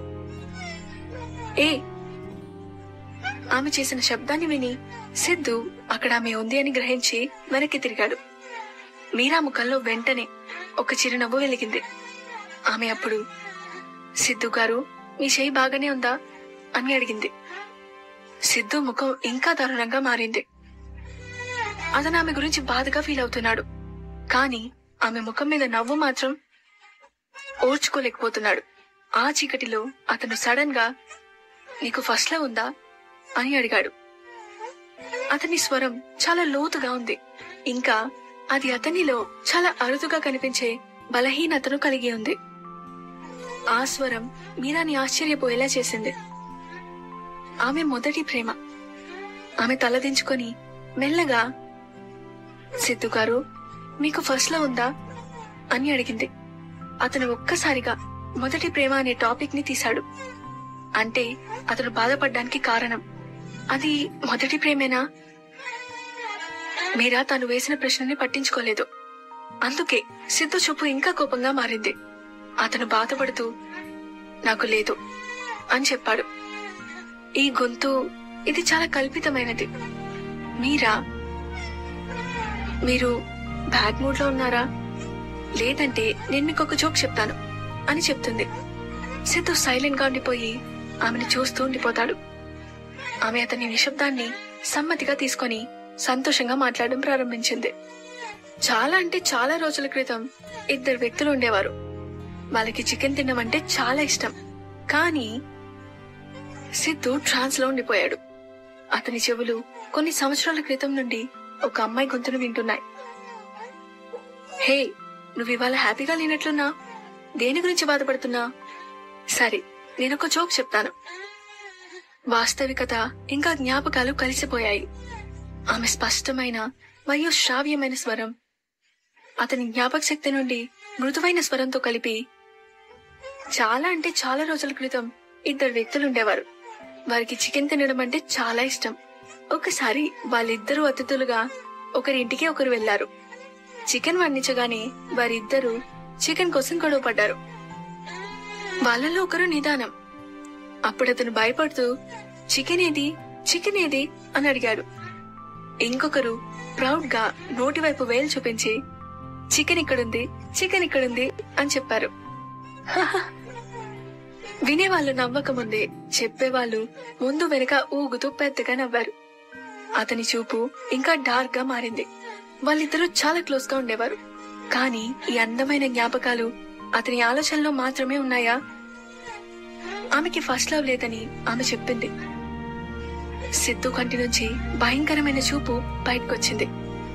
S1: ఏ ఆమె చేసిన శబ్దాన్ని విని సిద్ధు అక్కడ ఆమె ఉంది అని గ్రహించి వెనక్కి తిరిగాడు మీరా ముఖంలో వెంటనే ఒక చిరునవ్వు వెలిగింది ఆమె అప్పుడు సిద్ధు గారు మీ చేయి బాగానే ఉందా అని అడిగింది సిద్ధు ముఖం ఇంకా దారుణంగా మారింది అతను ఆమె గురించి బాధగా ఫీల్ అవుతున్నాడు కానీ ఆమె ముఖం మీద నవ్వు మాత్రం ఓర్చుకోలేకపోతున్నాడు ఆ చీకటిలో అతను సడన్ గా నీకు ఫస్ట్ లో ఉందా అని అడిగాడు అతని స్వరం చాలా లోతుగా ఉంది ఇంకా అది అతనిలో చాలా అరుదుగా కనిపించే బలహీనతను కలిగి ఉంది ఆ స్వరం మీరాని ఆశ్చర్యపోయేలా చేసింది ఆమె మొదటి ప్రేమ ఆమె తలదించుకొని మెల్లగా సిద్ధు గారు మీకు ఫస్ట్ లో ఉందా అని అడిగింది అతను ఒక్కసారిగా మొదటి ప్రేమ అనే టాపిక్ ని తీశాడు అంటే అతను బాధపడ్డానికి కారణం అది మొదటి ప్రేమేనా మీరా తను వేసిన ప్రశ్నని పట్టించుకోలేదు అందుకే సిద్ధు చూపు ఇంకా కోపంగా మారింది అతను బాధపడుతూ నాకు లేదు అని చెప్పాడు ఈ గొంతు ఇది చాలా కల్పితమైనది మీరా మీరు బ్యాడ్ మూడ్ లో ఉన్నారా లేదంటే నేను మీకు ఒక జోక్ చెప్తాను అని చెప్తుంది సిద్ధు సైలెంట్ గా ఉండిపోయి ఆమెను చూస్తూ ఉండిపోతాడు ఆమె అతని నిశ్శబ్దాన్ని సమ్మతిగా తీసుకొని సంతోషంగా మాట్లాడడం ప్రారంభించింది చాలా అంటే చాలా రోజుల క్రితం ఇద్దరు వ్యక్తులు ఉండేవారు వాళ్ళకి చికెన్ తినడం అంటే చాలా ఇష్టం కానీ సిద్ధు ట్రాన్స్ లో ఉండిపోయాడు అతని చెవులు కొన్ని సంవత్సరాల క్రితం నుండి ఒక అమ్మాయి గొంతును వింటున్నాయి హే నువ్వు ఇవాళ హ్యాపీగా లేనట్లున్నా దేని గురించి బాధపడుతున్నా సరే నేనొక జోక్ చెప్తాను వాస్తవికత ఇంకా జ్ఞాపకాలు కలిసిపోయాయి ఆమె స్పష్టమైన మరియు శ్రావ్యమైన స్వరం అతని జ్ఞాపక శక్తి నుండి మృదువైన స్వరంతో కలిపి చాలా అంటే చాలా రోజుల క్రితం ఇద్దరు వ్యక్తులు ఉండేవారు వారికి చికెన్ తినడం అంటే చాలా ఇష్టం ఒకసారి వాళ్ళిద్దరూ అతిథులుగా ఒకరి ఇంటికి ఒకరు వెళ్లారు చికెన్ వండించగానే వారిద్దరూ చికెన్ కోసం గొడవ పడ్డారు వాళ్ళలో ఒకరు నిదానం అప్పుడు అతను భయపడుతూ చికెన్ ఏది చికెన్ ఏది అని అడిగాడు ఇంకొకరు ప్రౌడ్ గా నోటి వైపు వేలు చూపించి చికెన్ ఇక్కడుంది చికెన్ ఇక్కడుంది అని చెప్పారు "హహ." వినేవాళ్ళు నవ్వకముందే చెప్పేవాళ్ళు ముందు వెనక ఊగుతూ పెద్దగా నవ్వారు అతని చూపు ఇంకా డార్క్ గా మారింది వాళ్ళిద్దరూ చాలా క్లోజ్ గా ఉండేవారు కానీ ఈ అందమైన జ్ఞాపకాలు అతని ఆలోచనలో మాత్రమే ఉన్నాయా ఆమెకి ఫస్ట్ లవ్ లేదని ఆమె చెప్పింది సిద్ధు కంటి నుంచి భయంకరమైన చూపు బయటకొచ్చింది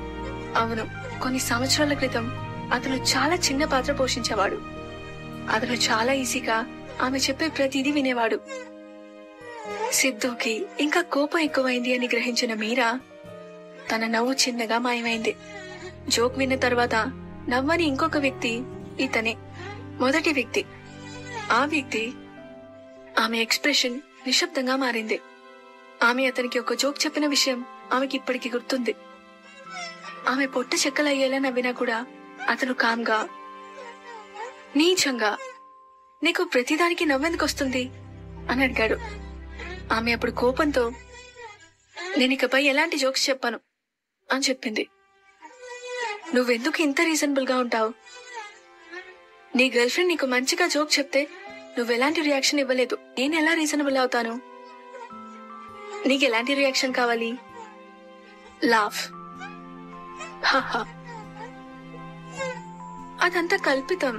S1: అవును కొన్ని సంవత్సరాల క్రితం అతను చాలా చిన్న పాత్ర పోషించేవాడు అతను చాలా ఈజీగా ఆమె చెప్పే ప్రతిదీ వినేవాడు సిద్ధుకి ఇంకా కోపం ఎక్కువైంది అని గ్రహించిన మీరా తన నవ్వు చిన్నగా మాయమైంది జోక్ విన్న తర్వాత నవ్వని ఇంకొక వ్యక్తి ఇతనే మొదటి వ్యక్తి ఆ వ్యక్తి ఆమె ఎక్స్ప్రెషన్ నిశ్శబ్దంగా మారింది ఆమె అతనికి ఒక జోక్ చెప్పిన విషయం ఆమెకి ఇప్పటికి గుర్తుంది ఆమె పొట్ట చెక్కలయ్యేలా నవ్వినా కూడా అతను కామ్గా నీచంగా నీకు ప్రతిదానికి నవ్వెందుకు వస్తుంది అని అడిగాడు ఆమె అప్పుడు కోపంతో నేను ఇకపై ఎలాంటి జోక్స్ చెప్పాను అని చెప్పింది నువ్వెందుకు ఇంత రీజనబుల్ గా ఉంటావు నీ గర్ల్ ఫ్రెండ్ నీకు మంచిగా జోక్ చెప్తే నువ్వెలాంటి రియాక్షన్ ఇవ్వలేదు నేను ఎలా రీజనబుల్ అవుతాను నీకు ఎలాంటి రియాక్షన్ కావాలి లాఫ్ హాహా అదంతా కల్పితం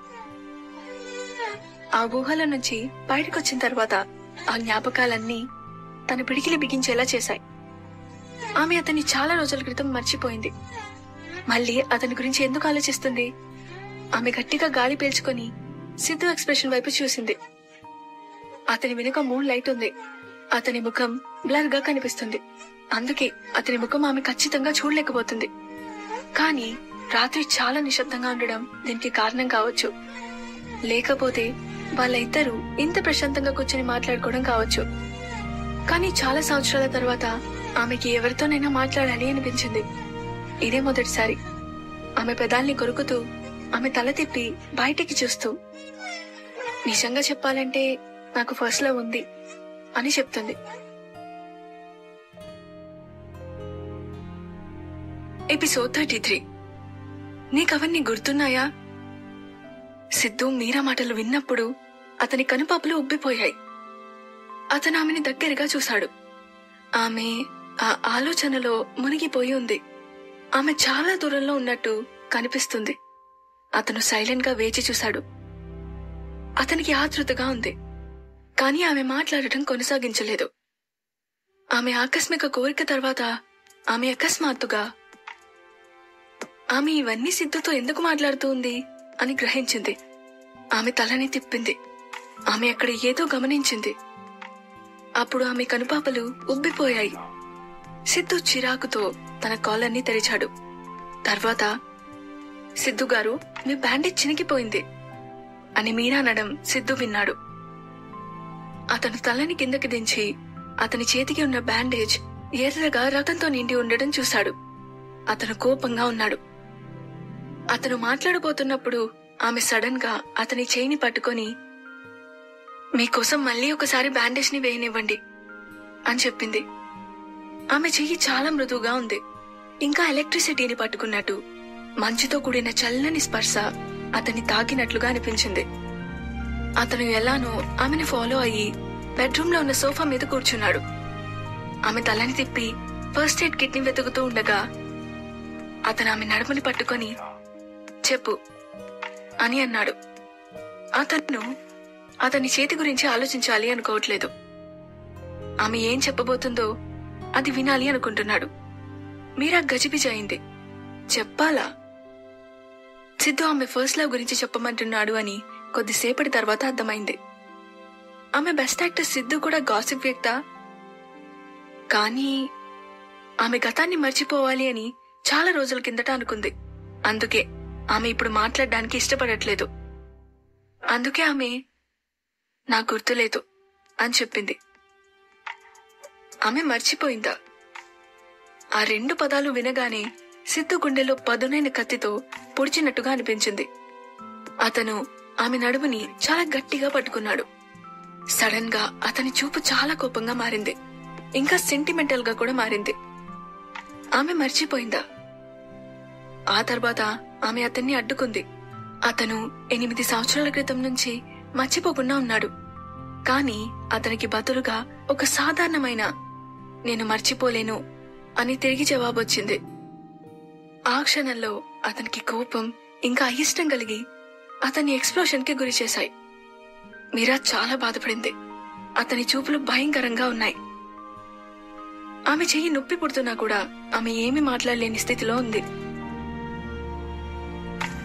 S1: ఆ ఊహల నుంచి బయటకొచ్చిన తర్వాత ఆ జ్ఞాపకాలన్నీ తన పిడికిలి బిగించేలా చేశాయి ఆమె అతన్ని చాలా రోజుల క్రితం మర్చిపోయింది మళ్ళీ అతని గురించి ఎందుకు ఆలోచిస్తుంది ఆమె గట్టిగా గాలి పీల్చుకొని సిద్ధు ఎక్స్ప్రెషన్ వైపు చూసింది అతని వెనుక మూన్ లైట్ ఉంది అతని ముఖం బ్లర్ గా కనిపిస్తుంది అందుకే అతని ముఖం ఆమె ఖచ్చితంగా చూడలేకపోతుంది కానీ రాత్రి చాలా నిశ్శబ్దంగా ఉండడం దీనికి కారణం కావచ్చు లేకపోతే వాళ్ళ ఇద్దరు ఇంత ప్రశాంతంగా కూర్చొని మాట్లాడుకోవడం కావచ్చు కానీ చాలా సంవత్సరాల తర్వాత ఆమెకి ఎవరితోనైనా మాట్లాడాలి అనిపించింది ఇదే మొదటిసారి ఆమె పెదాల్ని కొరుకుతూ ఆమె తల తిప్పి బయటికి చూస్తూ నిజంగా చెప్పాలంటే నాకు ఫస్ట్ లో ఉంది అని చెప్తుంది ఎపిసోడ్ థర్టీ త్రీ నీకవన్నీ గుర్తున్నాయా సిద్ధు మీరా మాటలు విన్నప్పుడు అతని కనుపాపలు ఉబ్బిపోయాయి అతను ఆమెని దగ్గరగా చూశాడు ఆమె ఆ ఆలోచనలో మునిగిపోయి ఉంది ఆమె చాలా దూరంలో ఉన్నట్టు కనిపిస్తుంది అతను సైలెంట్ గా వేచి చూశాడు అతనికి ఆతృతగా ఉంది కానీ ఆమె మాట్లాడటం కొనసాగించలేదు ఆమె ఆకస్మిక కోరిక తర్వాత ఆమె అకస్మాత్తుగా ఆమె ఇవన్నీ సిద్ధుతో ఎందుకు మాట్లాడుతూ ఉంది అని గ్రహించింది ఆమె తలని తిప్పింది ఆమె అక్కడ ఏదో గమనించింది అప్పుడు ఆమె కనుపాపలు ఉబ్బిపోయాయి సిద్ధు చిరాకుతో తన కాలర్ని తెరిచాడు తర్వాత సిద్ధు గారు మీ బ్యాండేజ్ చినిగిపోయింది అని మీరా అనడం సిద్ధు విన్నాడు అతను తలని కిందకి దించి అతని చేతికి ఉన్న బ్యాండేజ్ ఎర్రగా రక్తంతో నిండి ఉండడం చూశాడు అతను కోపంగా ఉన్నాడు అతను మాట్లాడబోతున్నప్పుడు ఆమె సడన్ గా అతని చేయిని పట్టుకొని మీకోసం మళ్ళీ ఒకసారి బ్యాండేజ్ ని వేయనివ్వండి అని చెప్పింది ఆమె చెయ్యి చాలా మృదువుగా ఉంది ఇంకా ఎలక్ట్రిసిటీని పట్టుకున్నట్టు మంచుతో కూడిన చల్లని స్పర్శ అతన్ని తాకినట్లుగా అనిపించింది అతను ఎలానో ఆమెను ఫాలో అయ్యి బెడ్రూమ్ లో ఉన్న సోఫా మీద కూర్చున్నాడు ఆమె తలని తిప్పి ఫస్ట్ ఎయిడ్ కిట్ ని వెతుకుతూ ఉండగా అతను ఆమె నడుముని పట్టుకొని చెప్పు అని అన్నాడు అతను అతని చేతి గురించి ఆలోచించాలి అనుకోవట్లేదు ఆమె ఏం చెప్పబోతుందో అది వినాలి అనుకుంటున్నాడు మీరా గజిబిజి అయింది చెప్పాలా సిద్ధు ఆమె ఫస్ట్ లవ్ గురించి చెప్పమంటున్నాడు అని కొద్దిసేపటి తర్వాత అర్థమైంది ఆమె బెస్ట్ యాక్టర్ సిద్ధు కూడా గాసిప్ వ్యక్త కానీ ఆమె గతాన్ని మర్చిపోవాలి అని చాలా రోజుల కిందట అనుకుంది అందుకే ఆమె ఇప్పుడు మాట్లాడడానికి ఇష్టపడట్లేదు అందుకే ఆమె నాకు గుర్తులేదు అని చెప్పింది ఆమె మర్చిపోయిందా ఆ రెండు పదాలు వినగానే సిద్ధు గుండెలో పదునైన కత్తితో పొడిచినట్టుగా అనిపించింది అతను ఆమె నడుముని చాలా గట్టిగా పట్టుకున్నాడు సడన్ గా అతని చూపు చాలా కోపంగా మారింది ఇంకా సెంటిమెంటల్ గా కూడా మారింది ఆమె మర్చిపోయిందా ఆ తర్వాత ఆమె అతన్ని అడ్డుకుంది అతను ఎనిమిది సంవత్సరాల క్రితం నుంచి మర్చిపోకుండా ఉన్నాడు కానీ అతనికి బదులుగా ఒక సాధారణమైన నేను మర్చిపోలేను అని తిరిగి జవాబొచ్చింది ఆ క్షణంలో అతనికి కోపం ఇంకా అయిష్టం కలిగి అతన్ని ఎక్స్ప్లోషన్ కి గురి చేశాయి మీరా చాలా బాధపడింది అతని చూపులు భయంకరంగా ఉన్నాయి ఆమె చెయ్యి నొప్పి పుడుతున్నా కూడా ఆమె ఏమీ మాట్లాడలేని స్థితిలో ఉంది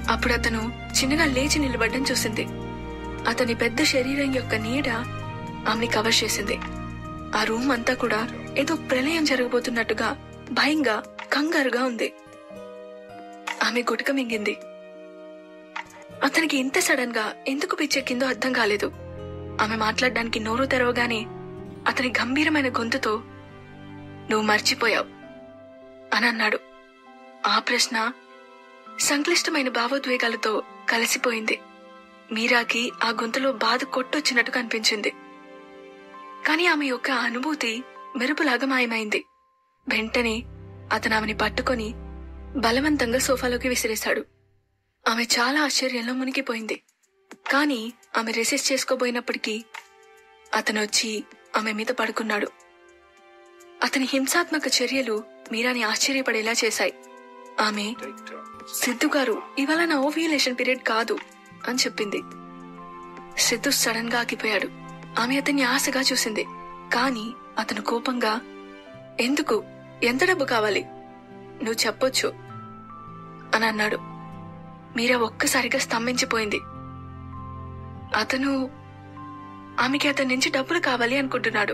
S1: అప్పుడు అతను చిన్నగా లేచి నిలబడ్డం చూసింది అతని పెద్ద శరీరం యొక్క నీడ ఆమెని కవర్ చేసింది ఆ రూమ్ అంతా కూడా ఏదో ప్రళయం జరగబోతున్నట్టుగా భయంగా కంగారుగా ఉంది ఆమె గుటక మింగింది అతనికి ఇంత సడన్ గా ఎందుకు పిచ్చెక్కిందో అర్థం కాలేదు ఆమె మాట్లాడడానికి నోరు తెరవగానే అతని గంభీరమైన గొంతుతో నువ్వు మర్చిపోయావు అని అన్నాడు ఆ ప్రశ్న సంక్లిష్టమైన భావోద్వేగాలతో కలిసిపోయింది మీరాకి ఆ గొంతులో బాధ కొట్టొచ్చినట్టు కనిపించింది కాని ఆమె యొక్క అనుభూతి మెరుపులాగా మాయమైంది వెంటనే అతను ఆమెని పట్టుకొని బలవంతంగా సోఫాలోకి విసిరేశాడు ఆమె చాలా ఆశ్చర్యంలో మునిగిపోయింది కాని ఆమె రెసిస్ట్ చేసుకోబోయినప్పటికీ అతను వచ్చి ఆమె మీద పడుకున్నాడు అతని హింసాత్మక చర్యలు మీరాని ఆశ్చర్యపడేలా చేశాయి ఆమె సిద్ధు గారు ఇవాళ నా ఓవ్యులేషన్ పీరియడ్ కాదు అని చెప్పింది సిద్ధు సడన్ గా ఆగిపోయాడు ఆమె అతన్ని ఆశగా చూసింది కాని అతను కోపంగా ఎందుకు ఎంత డబ్బు కావాలి నువ్వు చెప్పొచ్చు అని అన్నాడు మీరా ఒక్కసారిగా స్తంభించిపోయింది అతను ఆమెకి అతని నుంచి డబ్బులు కావాలి అనుకుంటున్నాడు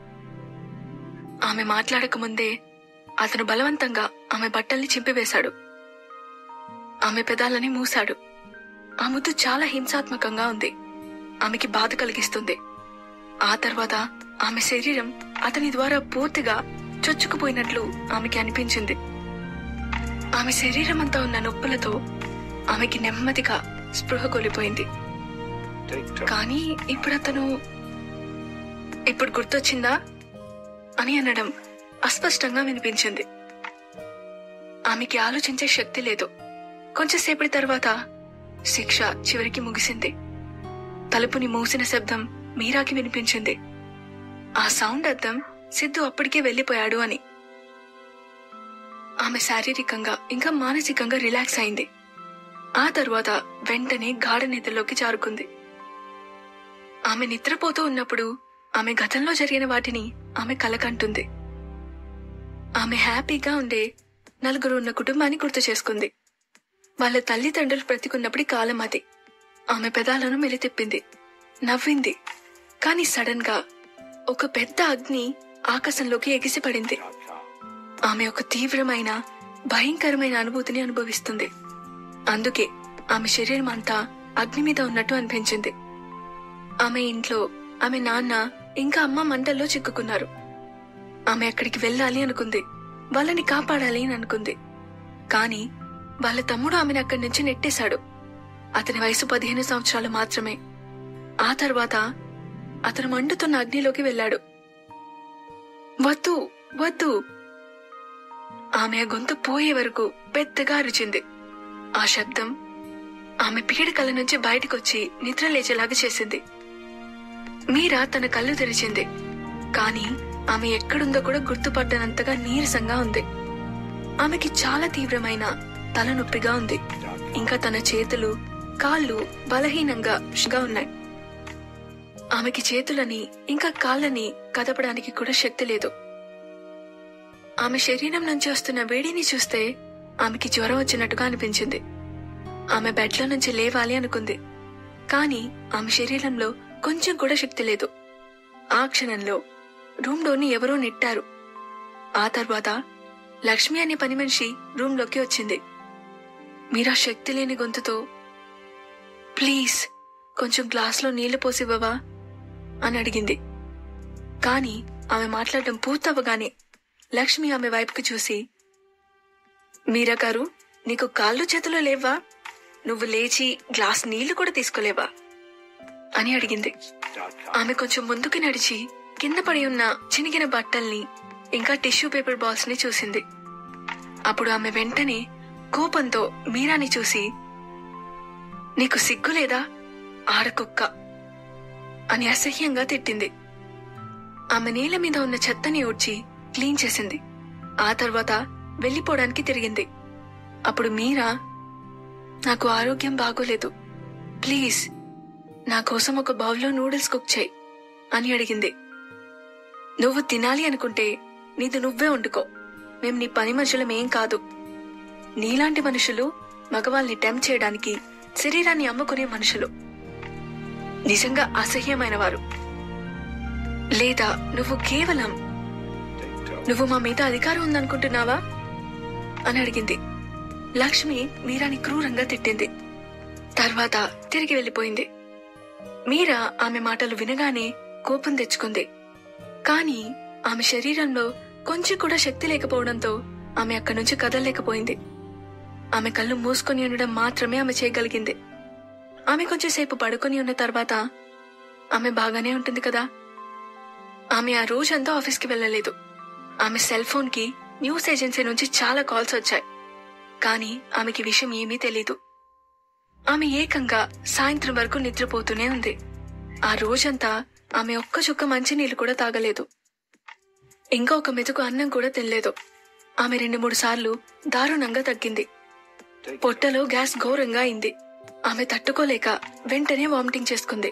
S1: ఆమె మాట్లాడక ముందే అతను బలవంతంగా ఆమె బట్టల్ని చింపివేశాడు ఆమె పెదాలని మూశాడు ఆ ముద్దు చాలా హింసాత్మకంగా ఉంది ఆమెకి బాధ కలిగిస్తుంది ఆ తర్వాత ఆమె శరీరం అతని ద్వారా పూర్తిగా చొచ్చుకుపోయినట్లు ఆమెకి అనిపించింది ఆమె శరీరం అంతా ఉన్న నొప్పులతో ఆమెకి నెమ్మదిగా స్పృహ కోల్పోయింది కానీ ఇప్పుడు అతను ఇప్పుడు గుర్తొచ్చిందా అని అనడం అస్పష్టంగా వినిపించింది ఆమెకి ఆలోచించే శక్తి లేదు కొంచెంసేపటి తర్వాత శిక్ష చివరికి ముగిసింది తలుపుని మూసిన శబ్దం మీరాకి వినిపించింది ఆ సౌండ్ అర్థం సిద్ధు అప్పటికే వెళ్లిపోయాడు అని ఆమె శారీరకంగా ఇంకా మానసికంగా రిలాక్స్ అయింది ఆ తరువాత వెంటనే గాఢ నిద్రలోకి జారుకుంది ఆమె నిద్రపోతూ ఉన్నప్పుడు ఆమె గతంలో జరిగిన వాటిని ఆమె కలకంటుంది ఆమె హ్యాపీగా ఉండే నలుగురు ఉన్న కుటుంబాన్ని గుర్తు చేసుకుంది వాళ్ళ తల్లిదండ్రులు బ్రతికున్నప్పటి కాలం అది ఆమె పెదాలను మెలితిప్పింది నవ్వింది కాని సడన్ గా ఒక పెద్ద అగ్ని ఆకాశంలోకి ఎగిసిపడింది ఆమె ఒక తీవ్రమైన భయంకరమైన అనుభూతిని అనుభవిస్తుంది అందుకే ఆమె శరీరం అంతా అగ్ని మీద ఉన్నట్టు అనిపించింది ఆమె ఇంట్లో ఆమె నాన్న ఇంకా అమ్మ మంటల్లో చిక్కుకున్నారు ఆమె అక్కడికి వెళ్ళాలి అనుకుంది వాళ్ళని కాపాడాలి అని అనుకుంది కాని వాళ్ళ తమ్ముడు ఆమెను అక్కడి నుంచి నెట్టేశాడు అతని వయసు పదిహేను సంవత్సరాలు మాత్రమే ఆ తర్వాత అతను మండుతున్న అగ్నిలోకి వెళ్ళాడు వద్దు వద్దు ఆమె ఆ గొంతు పోయే వరకు పెద్దగా అరిచింది ఆ శబ్దం ఆమె పీడకల నుంచి బయటకొచ్చి నిద్ర లేచేలాగా చేసింది మీరా తన కళ్ళు తెరిచింది కాని ఆమె ఎక్కడుందో కూడా గుర్తుపట్టనంతగా నీరసంగా ఉంది ఆమెకి చాలా తీవ్రమైన తలనొప్పిగా ఉంది ఇంకా తన చేతులు కాళ్ళు బలహీనంగా గా ఉన్నాయి ఆమెకి చేతులని ఇంకా కాళ్ళని కదపడానికి కూడా శక్తి లేదు ఆమె శరీరం నుంచి వస్తున్న వేడిని చూస్తే ఆమెకి జ్వరం వచ్చినట్టుగా అనిపించింది ఆమె బెడ్లో నుంచి లేవాలి అనుకుంది కాని ఆమె శరీరంలో కొంచెం కూడా శక్తి లేదు ఆ క్షణంలో రూమ్లోని ఎవరో నెట్టారు ఆ తర్వాత లక్ష్మి అనే పని మనిషి రూమ్లోకి వచ్చింది మీరా శక్తి లేని గొంతుతో ప్లీజ్ కొంచెం గ్లాస్లో నీళ్లు పోసివ్వవా అని అడిగింది కాని ఆమె మాట్లాడడం పూర్తవగానే లక్ష్మి ఆమె వైపుకు చూసి మీరా గారు నీకు కాళ్ళు చేతులు లేవా నువ్వు లేచి గ్లాస్ నీళ్లు కూడా తీసుకోలేవా అని అడిగింది ఆమె కొంచెం ముందుకు నడిచి కింద పడి ఉన్న చినిగిన బట్టల్ని ఇంకా టిష్యూ పేపర్ బాల్స్ ని చూసింది అప్పుడు ఆమె వెంటనే కోపంతో మీరాని చూసి నీకు సిగ్గు లేదా ఆడకుక్క అని అసహ్యంగా తిట్టింది ఆమె నీళ్ళ మీద ఉన్న చెత్తని ఊడ్చి క్లీన్ చేసింది ఆ తర్వాత వెళ్లిపోవడానికి తిరిగింది అప్పుడు మీరా నాకు ఆరోగ్యం బాగోలేదు ప్లీజ్ నా కోసం ఒక బౌల్లో నూడిల్స్ కుక్ చేయి అని అడిగింది నువ్వు తినాలి అనుకుంటే నీది నువ్వే వండుకో మేం నీ పని మనుషులమేం కాదు నీలాంటి మనుషులు మగవాళ్ళని టెంప్ చేయడానికి శరీరాన్ని అమ్ముకునే మనుషులు నిజంగా అసహ్యమైన వారు లేదా నువ్వు కేవలం నువ్వు మా మీద అధికారం ఉందనుకుంటున్నావా అని అడిగింది లక్ష్మి మీరాని క్రూరంగా తిట్టింది తర్వాత తిరిగి వెళ్ళిపోయింది మీరా ఆమె మాటలు వినగానే కోపం తెచ్చుకుంది కానీ ఆమె శరీరంలో కొంచెం కూడా శక్తి లేకపోవడంతో ఆమె అక్కడి నుంచి కదలలేకపోయింది ఆమె కళ్ళు మూసుకొని ఉండడం మాత్రమే ఆమె చేయగలిగింది ఆమె కొంచెంసేపు పడుకొని ఉన్న తర్వాత ఆమె బాగానే ఉంటుంది కదా ఆమె ఆ రోజంతా ఆఫీస్కి వెళ్ళలేదు ఆమె సెల్ ఫోన్ కి న్యూస్ ఏజెన్సీ నుంచి చాలా కాల్స్ వచ్చాయి కానీ ఆమెకి విషయం ఏమీ తెలీదు ఆమె ఏకంగా సాయంత్రం వరకు నిద్రపోతూనే ఉంది ఆ రోజంతా ఆమె ఒక్క చుక్క మంచినీళ్ళు కూడా తాగలేదు ఇంకా ఒక మెతుకు అన్నం కూడా తినలేదు ఆమె రెండు మూడు సార్లు దారుణంగా తగ్గింది పొట్టలో గ్యాస్ ఘోరంగా అయింది ఆమె తట్టుకోలేక వెంటనే వామిటింగ్ చేసుకుంది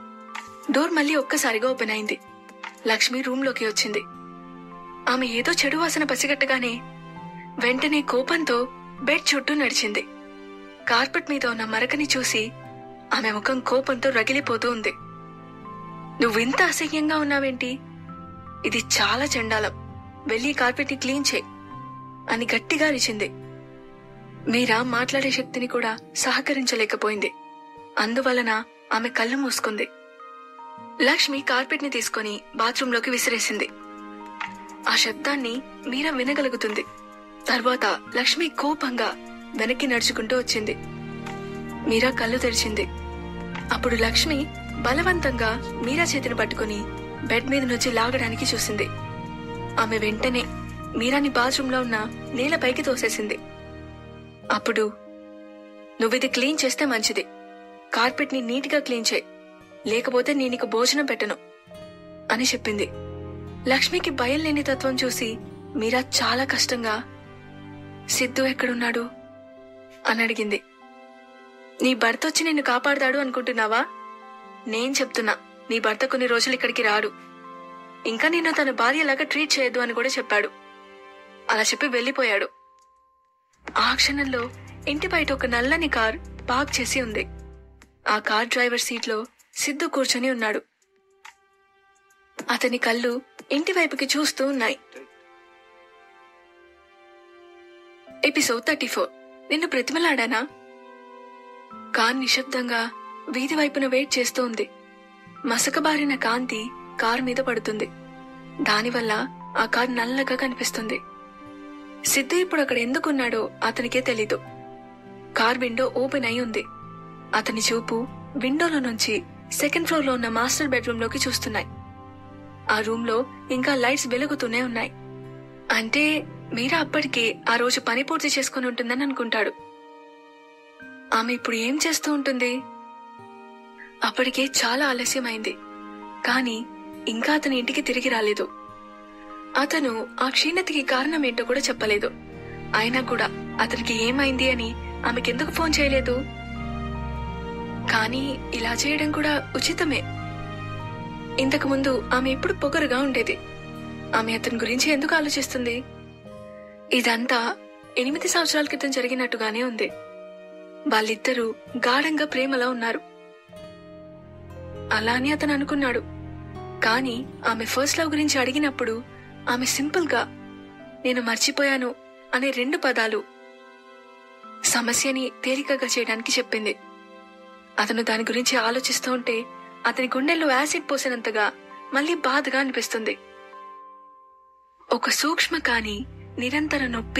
S1: డోర్ మళ్ళీ ఒక్కసారిగా ఓపెన్ అయింది లక్ష్మి రూమ్ లోకి వచ్చింది ఆమె ఏదో చెడు వాసన పసిగట్టగానే వెంటనే కోపంతో బెడ్ చుట్టూ నడిచింది కార్పెట్ మీద ఉన్న మరకని చూసి ఆమె ముఖం కోపంతో రగిలిపోతూ ఉంది నువ్వింత అసహ్యంగా ఉన్నావేంటి ఇది చాలా చండాలం వెళ్ళి కార్పెట్ ని క్లీన్ చేయి అని గట్టిగా అరిచింది మీరా మాట్లాడే శక్తిని కూడా సహకరించలేకపోయింది అందువలన ఆమె కళ్ళు మూసుకుంది లక్ష్మి కార్పెట్ ని తీసుకుని బాత్రూంలోకి విసిరేసింది ఆ శబ్దాన్ని మీరా వినగలుగుతుంది తర్వాత లక్ష్మి కోపంగా వెనక్కి నడుచుకుంటూ వచ్చింది మీరా కళ్ళు తెరిచింది అప్పుడు లక్ష్మి బలవంతంగా మీరా చేతిని పట్టుకుని బెడ్ మీద నుంచి లాగడానికి చూసింది ఆమె వెంటనే మీరాని బాత్రూంలో ఉన్న నేలపైకి తోసేసింది అప్పుడు నువ్విది క్లీన్ చేస్తే మంచిది కార్పెట్ ని నీట్ గా క్లీన్ చేయి లేకపోతే నేను నీకు భోజనం పెట్టను అని చెప్పింది లక్ష్మికి భయం లేని తత్వం చూసి మీరా చాలా కష్టంగా సిద్ధు ఎక్కడున్నాడు అని అడిగింది నీ భర్త వచ్చి నిన్ను కాపాడతాడు అనుకుంటున్నావా నేను చెప్తున్నా నీ భర్త కొన్ని రోజులు ఇక్కడికి రాడు ఇంకా నిన్ను తన భార్యలాగా ట్రీట్ చేయొద్దు అని కూడా చెప్పాడు అలా చెప్పి వెళ్ళిపోయాడు ఆ క్షణంలో ఇంటి బయట ఒక నల్లని కార్ పార్క్ చేసి ఉంది ఆ కార్ డ్రైవర్ సీట్లో సిద్ధు కూర్చొని ఉన్నాడు అతని కళ్ళు ఇంటి వైపుకి చూస్తూ ఉన్నాయి ఎపిసోడ్ థర్టీ ఫోర్ నిన్ను ప్రతిమలాడానా కార్ నిశ్శబ్దంగా వీధి వైపున వెయిట్ చేస్తూ ఉంది మసకబారిన కాంతి కార్ మీద పడుతుంది దానివల్ల ఆ కార్ నల్లగా కనిపిస్తుంది సిద్ధు ఇప్పుడు అక్కడ ఎందుకున్నాడో అతనికే తెలీదు కార్ విండో ఓపెన్ అయి ఉంది అతని చూపు విండోలో నుంచి సెకండ్ ఫ్లోర్ లో ఉన్న మాస్టర్ బెడ్రూమ్ లోకి చూస్తున్నాయి ఆ రూమ్ లో ఇంకా లైట్స్ వెలుగుతూనే ఉన్నాయి అంటే మీరా అప్పటికే ఆ రోజు పని పూర్తి చేసుకుని ఉంటుందని అనుకుంటాడు ఆమె ఇప్పుడు ఏం చేస్తూ ఉంటుంది అప్పటికే చాలా ఆలస్యమైంది కానీ ఇంకా అతని ఇంటికి తిరిగి రాలేదు అతను ఆ క్షీణతకి కారణం ఏంటో కూడా చెప్పలేదు అయినా కూడా అతనికి ఏమైంది అని ఆమెకెందుకు ఫోన్ చేయలేదు కానీ ఇలా చేయడం కూడా ఉచితమే ఇంతకు ముందు ఆమె ఎప్పుడు పొగరుగా ఉండేది ఆమె అతని గురించి ఎందుకు ఆలోచిస్తుంది ఇదంతా ఎనిమిది సంవత్సరాల క్రితం జరిగినట్టుగానే ఉంది వాళ్ళిద్దరూ గాఢంగా ప్రేమలో ఉన్నారు అలా అని అతను అనుకున్నాడు కానీ ఆమె ఫస్ట్ లవ్ గురించి అడిగినప్పుడు ఆమె సింపుల్ గా నేను మర్చిపోయాను అనే రెండు పదాలు సమస్యని తేలికగా చేయడానికి చెప్పింది అతను దాని గురించి ఆలోచిస్తూ ఉంటే అతని గుండెల్లో యాసిడ్ పోసినంతగా మళ్ళీ బాధగా అనిపిస్తుంది ఒక సూక్ష్మ కాని నిరంతర నొప్పి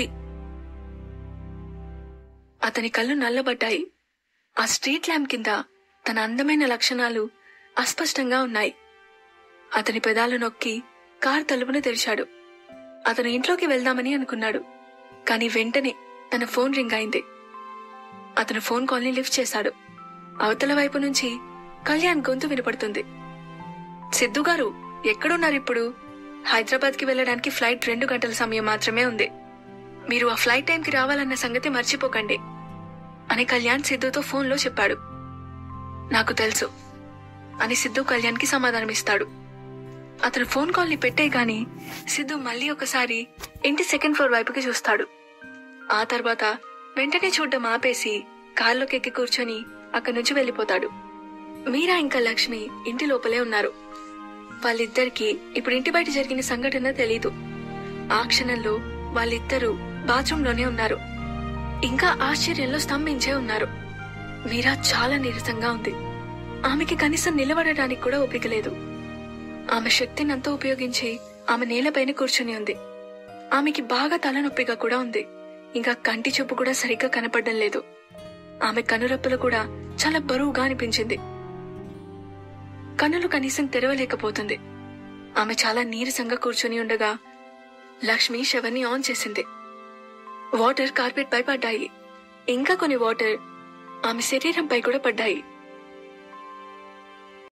S1: అతని కళ్ళు నల్లబడ్డాయి ఆ స్ట్రీట్ ల్యాంప్ కింద తన అందమైన లక్షణాలు అస్పష్టంగా ఉన్నాయి అతని పెదాలు నొక్కి కార్ తలుపును తెరిచాడు అతను ఇంట్లోకి వెళ్దామని అనుకున్నాడు కానీ వెంటనే తన ఫోన్ రింగ్ అయింది అతను ఫోన్ కాల్ని లిఫ్ట్ చేశాడు అవతల వైపు నుంచి కళ్యాణ్ గొంతు వినపడుతుంది సిద్ధు గారు ఎక్కడున్నారిప్పుడు హైదరాబాద్ కి వెళ్ళడానికి ఫ్లైట్ రెండు గంటల సమయం మాత్రమే ఉంది మీరు ఆ ఫ్లైట్ టైంకి రావాలన్న సంగతి మర్చిపోకండి అని కళ్యాణ్ సిద్ధుతో ఫోన్లో చెప్పాడు నాకు తెలుసు అని సిద్ధు కళ్యాణ్కి సమాధానమిస్తాడు అతను ఫోన్ కాల్ ని పెట్టే గాని సిద్ధు మళ్ళీ ఒకసారి ఇంటి సెకండ్ ఫ్లోర్ వైపుకి చూస్తాడు ఆ తర్వాత వెంటనే చూడ్డం ఆపేసి కారులోకి ఎక్కి కూర్చొని అక్కడి నుంచి వెళ్ళిపోతాడు మీరా ఇంకా లక్ష్మి ఇంటి లోపలే ఉన్నారు వాళ్ళిద్దరికి ఇప్పుడు ఇంటి బయట జరిగిన సంఘటన తెలీదు ఆ క్షణంలో వాళ్ళిద్దరూ బాత్రూమ్ లోనే ఉన్నారు ఇంకా ఆశ్చర్యంలో స్తంభించే ఉన్నారు మీరా చాలా నీరసంగా ఉంది ఆమెకి కనీసం నిలబడడానికి కూడా ఓపిక లేదు ఆమె శక్తినంతా ఉపయోగించి ఆమె నేలపైన కూర్చుని ఉంది ఆమెకి బాగా తలనొప్పిగా కూడా ఉంది ఇంకా కంటి చూపు కూడా సరిగ్గా కనపడడం లేదు ఆమె కనురెప్పలు కూడా చాలా బరువుగా అనిపించింది కన్నులు కనీసం తెరవలేకపోతుంది ఆమె చాలా నీరసంగా కూర్చొని ఉండగా లక్ష్మి షవర్ని ఆన్ చేసింది వాటర్ కార్పెట్ పై పడ్డాయి ఇంకా కొన్ని వాటర్ ఆమె శరీరంపై కూడా పడ్డాయి